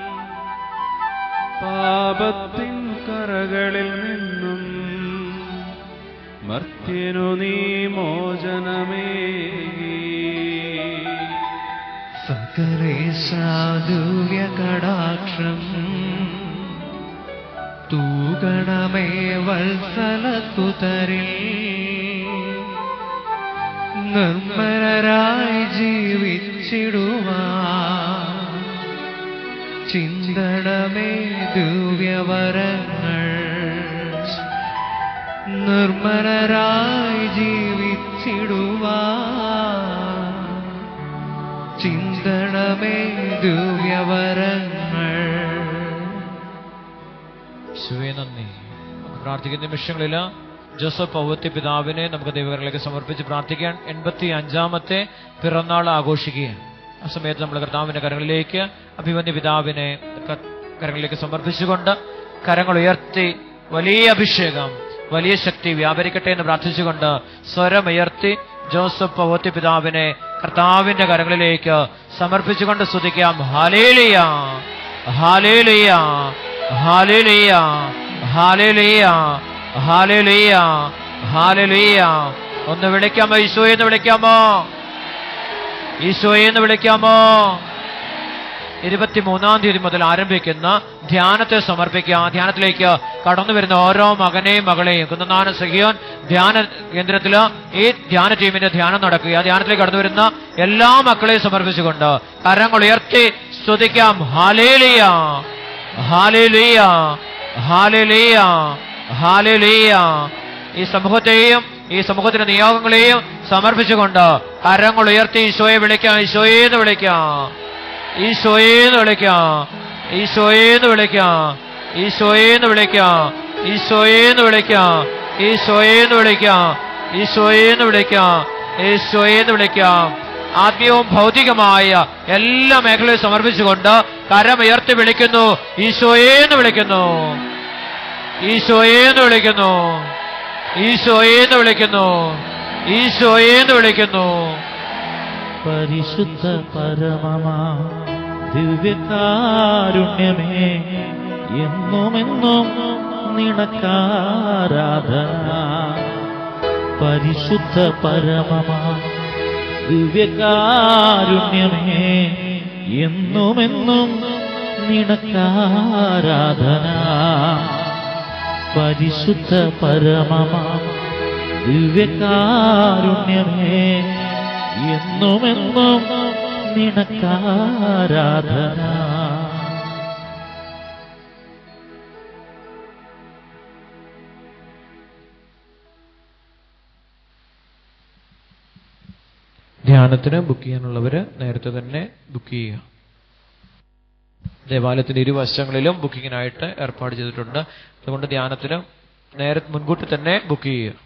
പാപത്തിൻ കറകളിൽ നിന്നും മർത്യനു നീ മോചനമേ സകലേശാദുവ്യ കടാക്ഷം തൂകണമേ വത്സലസുതരിൽ നിർമ്മലരായി ജീവിച്ചിടുവാ ചിന്തണമേ ദിവ്യവരങ്ങൾ നിർമ്മലരായി ജീവിച്ചിടുവാ ചിന്തണമേ ദിവ്യവരങ്ങൾ ശിവേ നന്ദി നമുക്ക് പ്രാർത്ഥിക്കുന്ന നിമിഷങ്ങളിൽ ജോസഫ് പൗവത്തി പിതാവിനെ നമുക്ക് ദൈവങ്ങളിലേക്ക് സമർപ്പിച്ച് പ്രാർത്ഥിക്കാൻ എൺപത്തി അഞ്ചാമത്തെ പിറന്നാൾ ആഘോഷിക്കുകയാണ് ആ സമയത്ത് നമ്മൾ കർത്താവിന്റെ കരങ്ങളിലേക്ക് അഭിമന്യ പിതാവിനെ ക- കരങ്ങളിലേക്ക് സമർപ്പിച്ചുകൊണ്ട് കരങ്ങൾ ഉയർത്തി വലിയ അഭിഷേകം വലിയ ശക്തി വ്യാപരിക്കട്ടെ എന്ന് പ്രാർത്ഥിച്ചുകൊണ്ട് സ്വരമുയർത്തി ജോസഫ് പൗവത്തി പിതാവിനെ കർത്താവിന്റെ കരങ്ങളിലേക്ക് സമർപ്പിച്ചുകൊണ്ട് സ്തുതിക്കാം ഹാലേലിയ ഹാലേലിയ ഹാലേലിയ ഹാലേലിയ ഹാലേലിയ ഹാലേലിയ ഒന്ന് വിളിക്കാമോ ഈശോയെ എന്ന് വിളിക്കാമോ ഈശോയെ എന്ന് വിളിക്കാമോ ഇരുപത്തിമൂന്നാം തീയതി മുതൽ ആരംഭിക്കുന്ന ധ്യാനത്തെ സമർപ്പിക്കുക ആ ധ്യാനത്തിലേക്ക് കടന്നു വരുന്ന ഓരോ മകനെയും മകളെയും കുന്നനാന സഹിയോൻ ധ്യാന കേന്ദ്രത്തില് ഈ ധ്യാന ടീമിന്റെ ധ്യാനം നടക്കുക ആ ധ്യാനത്തിലേക്ക് കടന്നു വരുന്ന എല്ലാ മക്കളെയും സമർപ്പിച്ചുകൊണ്ട് കരങ്ങൾ ഉയർത്തി സ്തുതിക്കാം ഹാലേലിയ ഹാലേലിയ ഹാലേലിയ ഹാലേലിയ ഈ സമൂഹത്തെയും ഈ സമൂഹത്തിന്റെ നിയോഗങ്ങളെയും സമർപ്പിച്ചുകൊണ്ട് കരങ്ങൾ ഉയർത്തി ഈശോയെ വിളിക്കാം ഈശോയെ എന്ന് വിളിക്കാം ഈശോയെ എന്ന് വിളിക്കാം ഈശോയെ എന്ന് വിളിക്കാം ഈശോയേന്ന് വിളിക്കാം ഈശോയേന്ന് വിളിക്കാം ഈശോയേന്ന് വിളിക്കാം ഈശോയേന്ന് വിളിക്കാം ഈശോയേന്ന് വിളിക്കാം ആത്മീയവും ഭൗതികമായ എല്ലാ മേഖലയും സമർപ്പിച്ചുകൊണ്ട് കരമുയർത്തി വിളിക്കുന്നു ഈശോയേന്ന് വിളിക്കുന്നു ഈശോയേന്ന് വിളിക്കുന്നു ഈശോയേന്ന് വിളിക്കുന്നു ഈശോയേന്ന് വിളിക്കുന്നു പരിശുദ്ധ പരമമാ ദിവ്യകാരുണ്യമേ എന്നുമെന്നും നിനക്കാരാധന പരിശുദ്ധ പരമമാ ദിവ്യകാരുണ്യമേ എന്നുമെന്നും നിനക്കാരാധന പരിശുദ്ധ പരമമാ ദിവ്യകാരുണ്യമേ എന്നുമെന്നും നിനക്കാരാധന ധ്യാനത്തിന് ബുക്ക് ചെയ്യാനുള്ളവര് നേരത്തെ തന്നെ ബുക്ക് ചെയ്യുക ദേവാലയത്തിന്റെ ഇരുവശങ്ങളിലും ബുക്കിങ്ങിനായിട്ട് ഏർപ്പാട് ചെയ്തിട്ടുണ്ട് അതുകൊണ്ട് ധ്യാനത്തിന് നേരെ മുൻകൂട്ടി തന്നെ ബുക്ക് ചെയ്യുക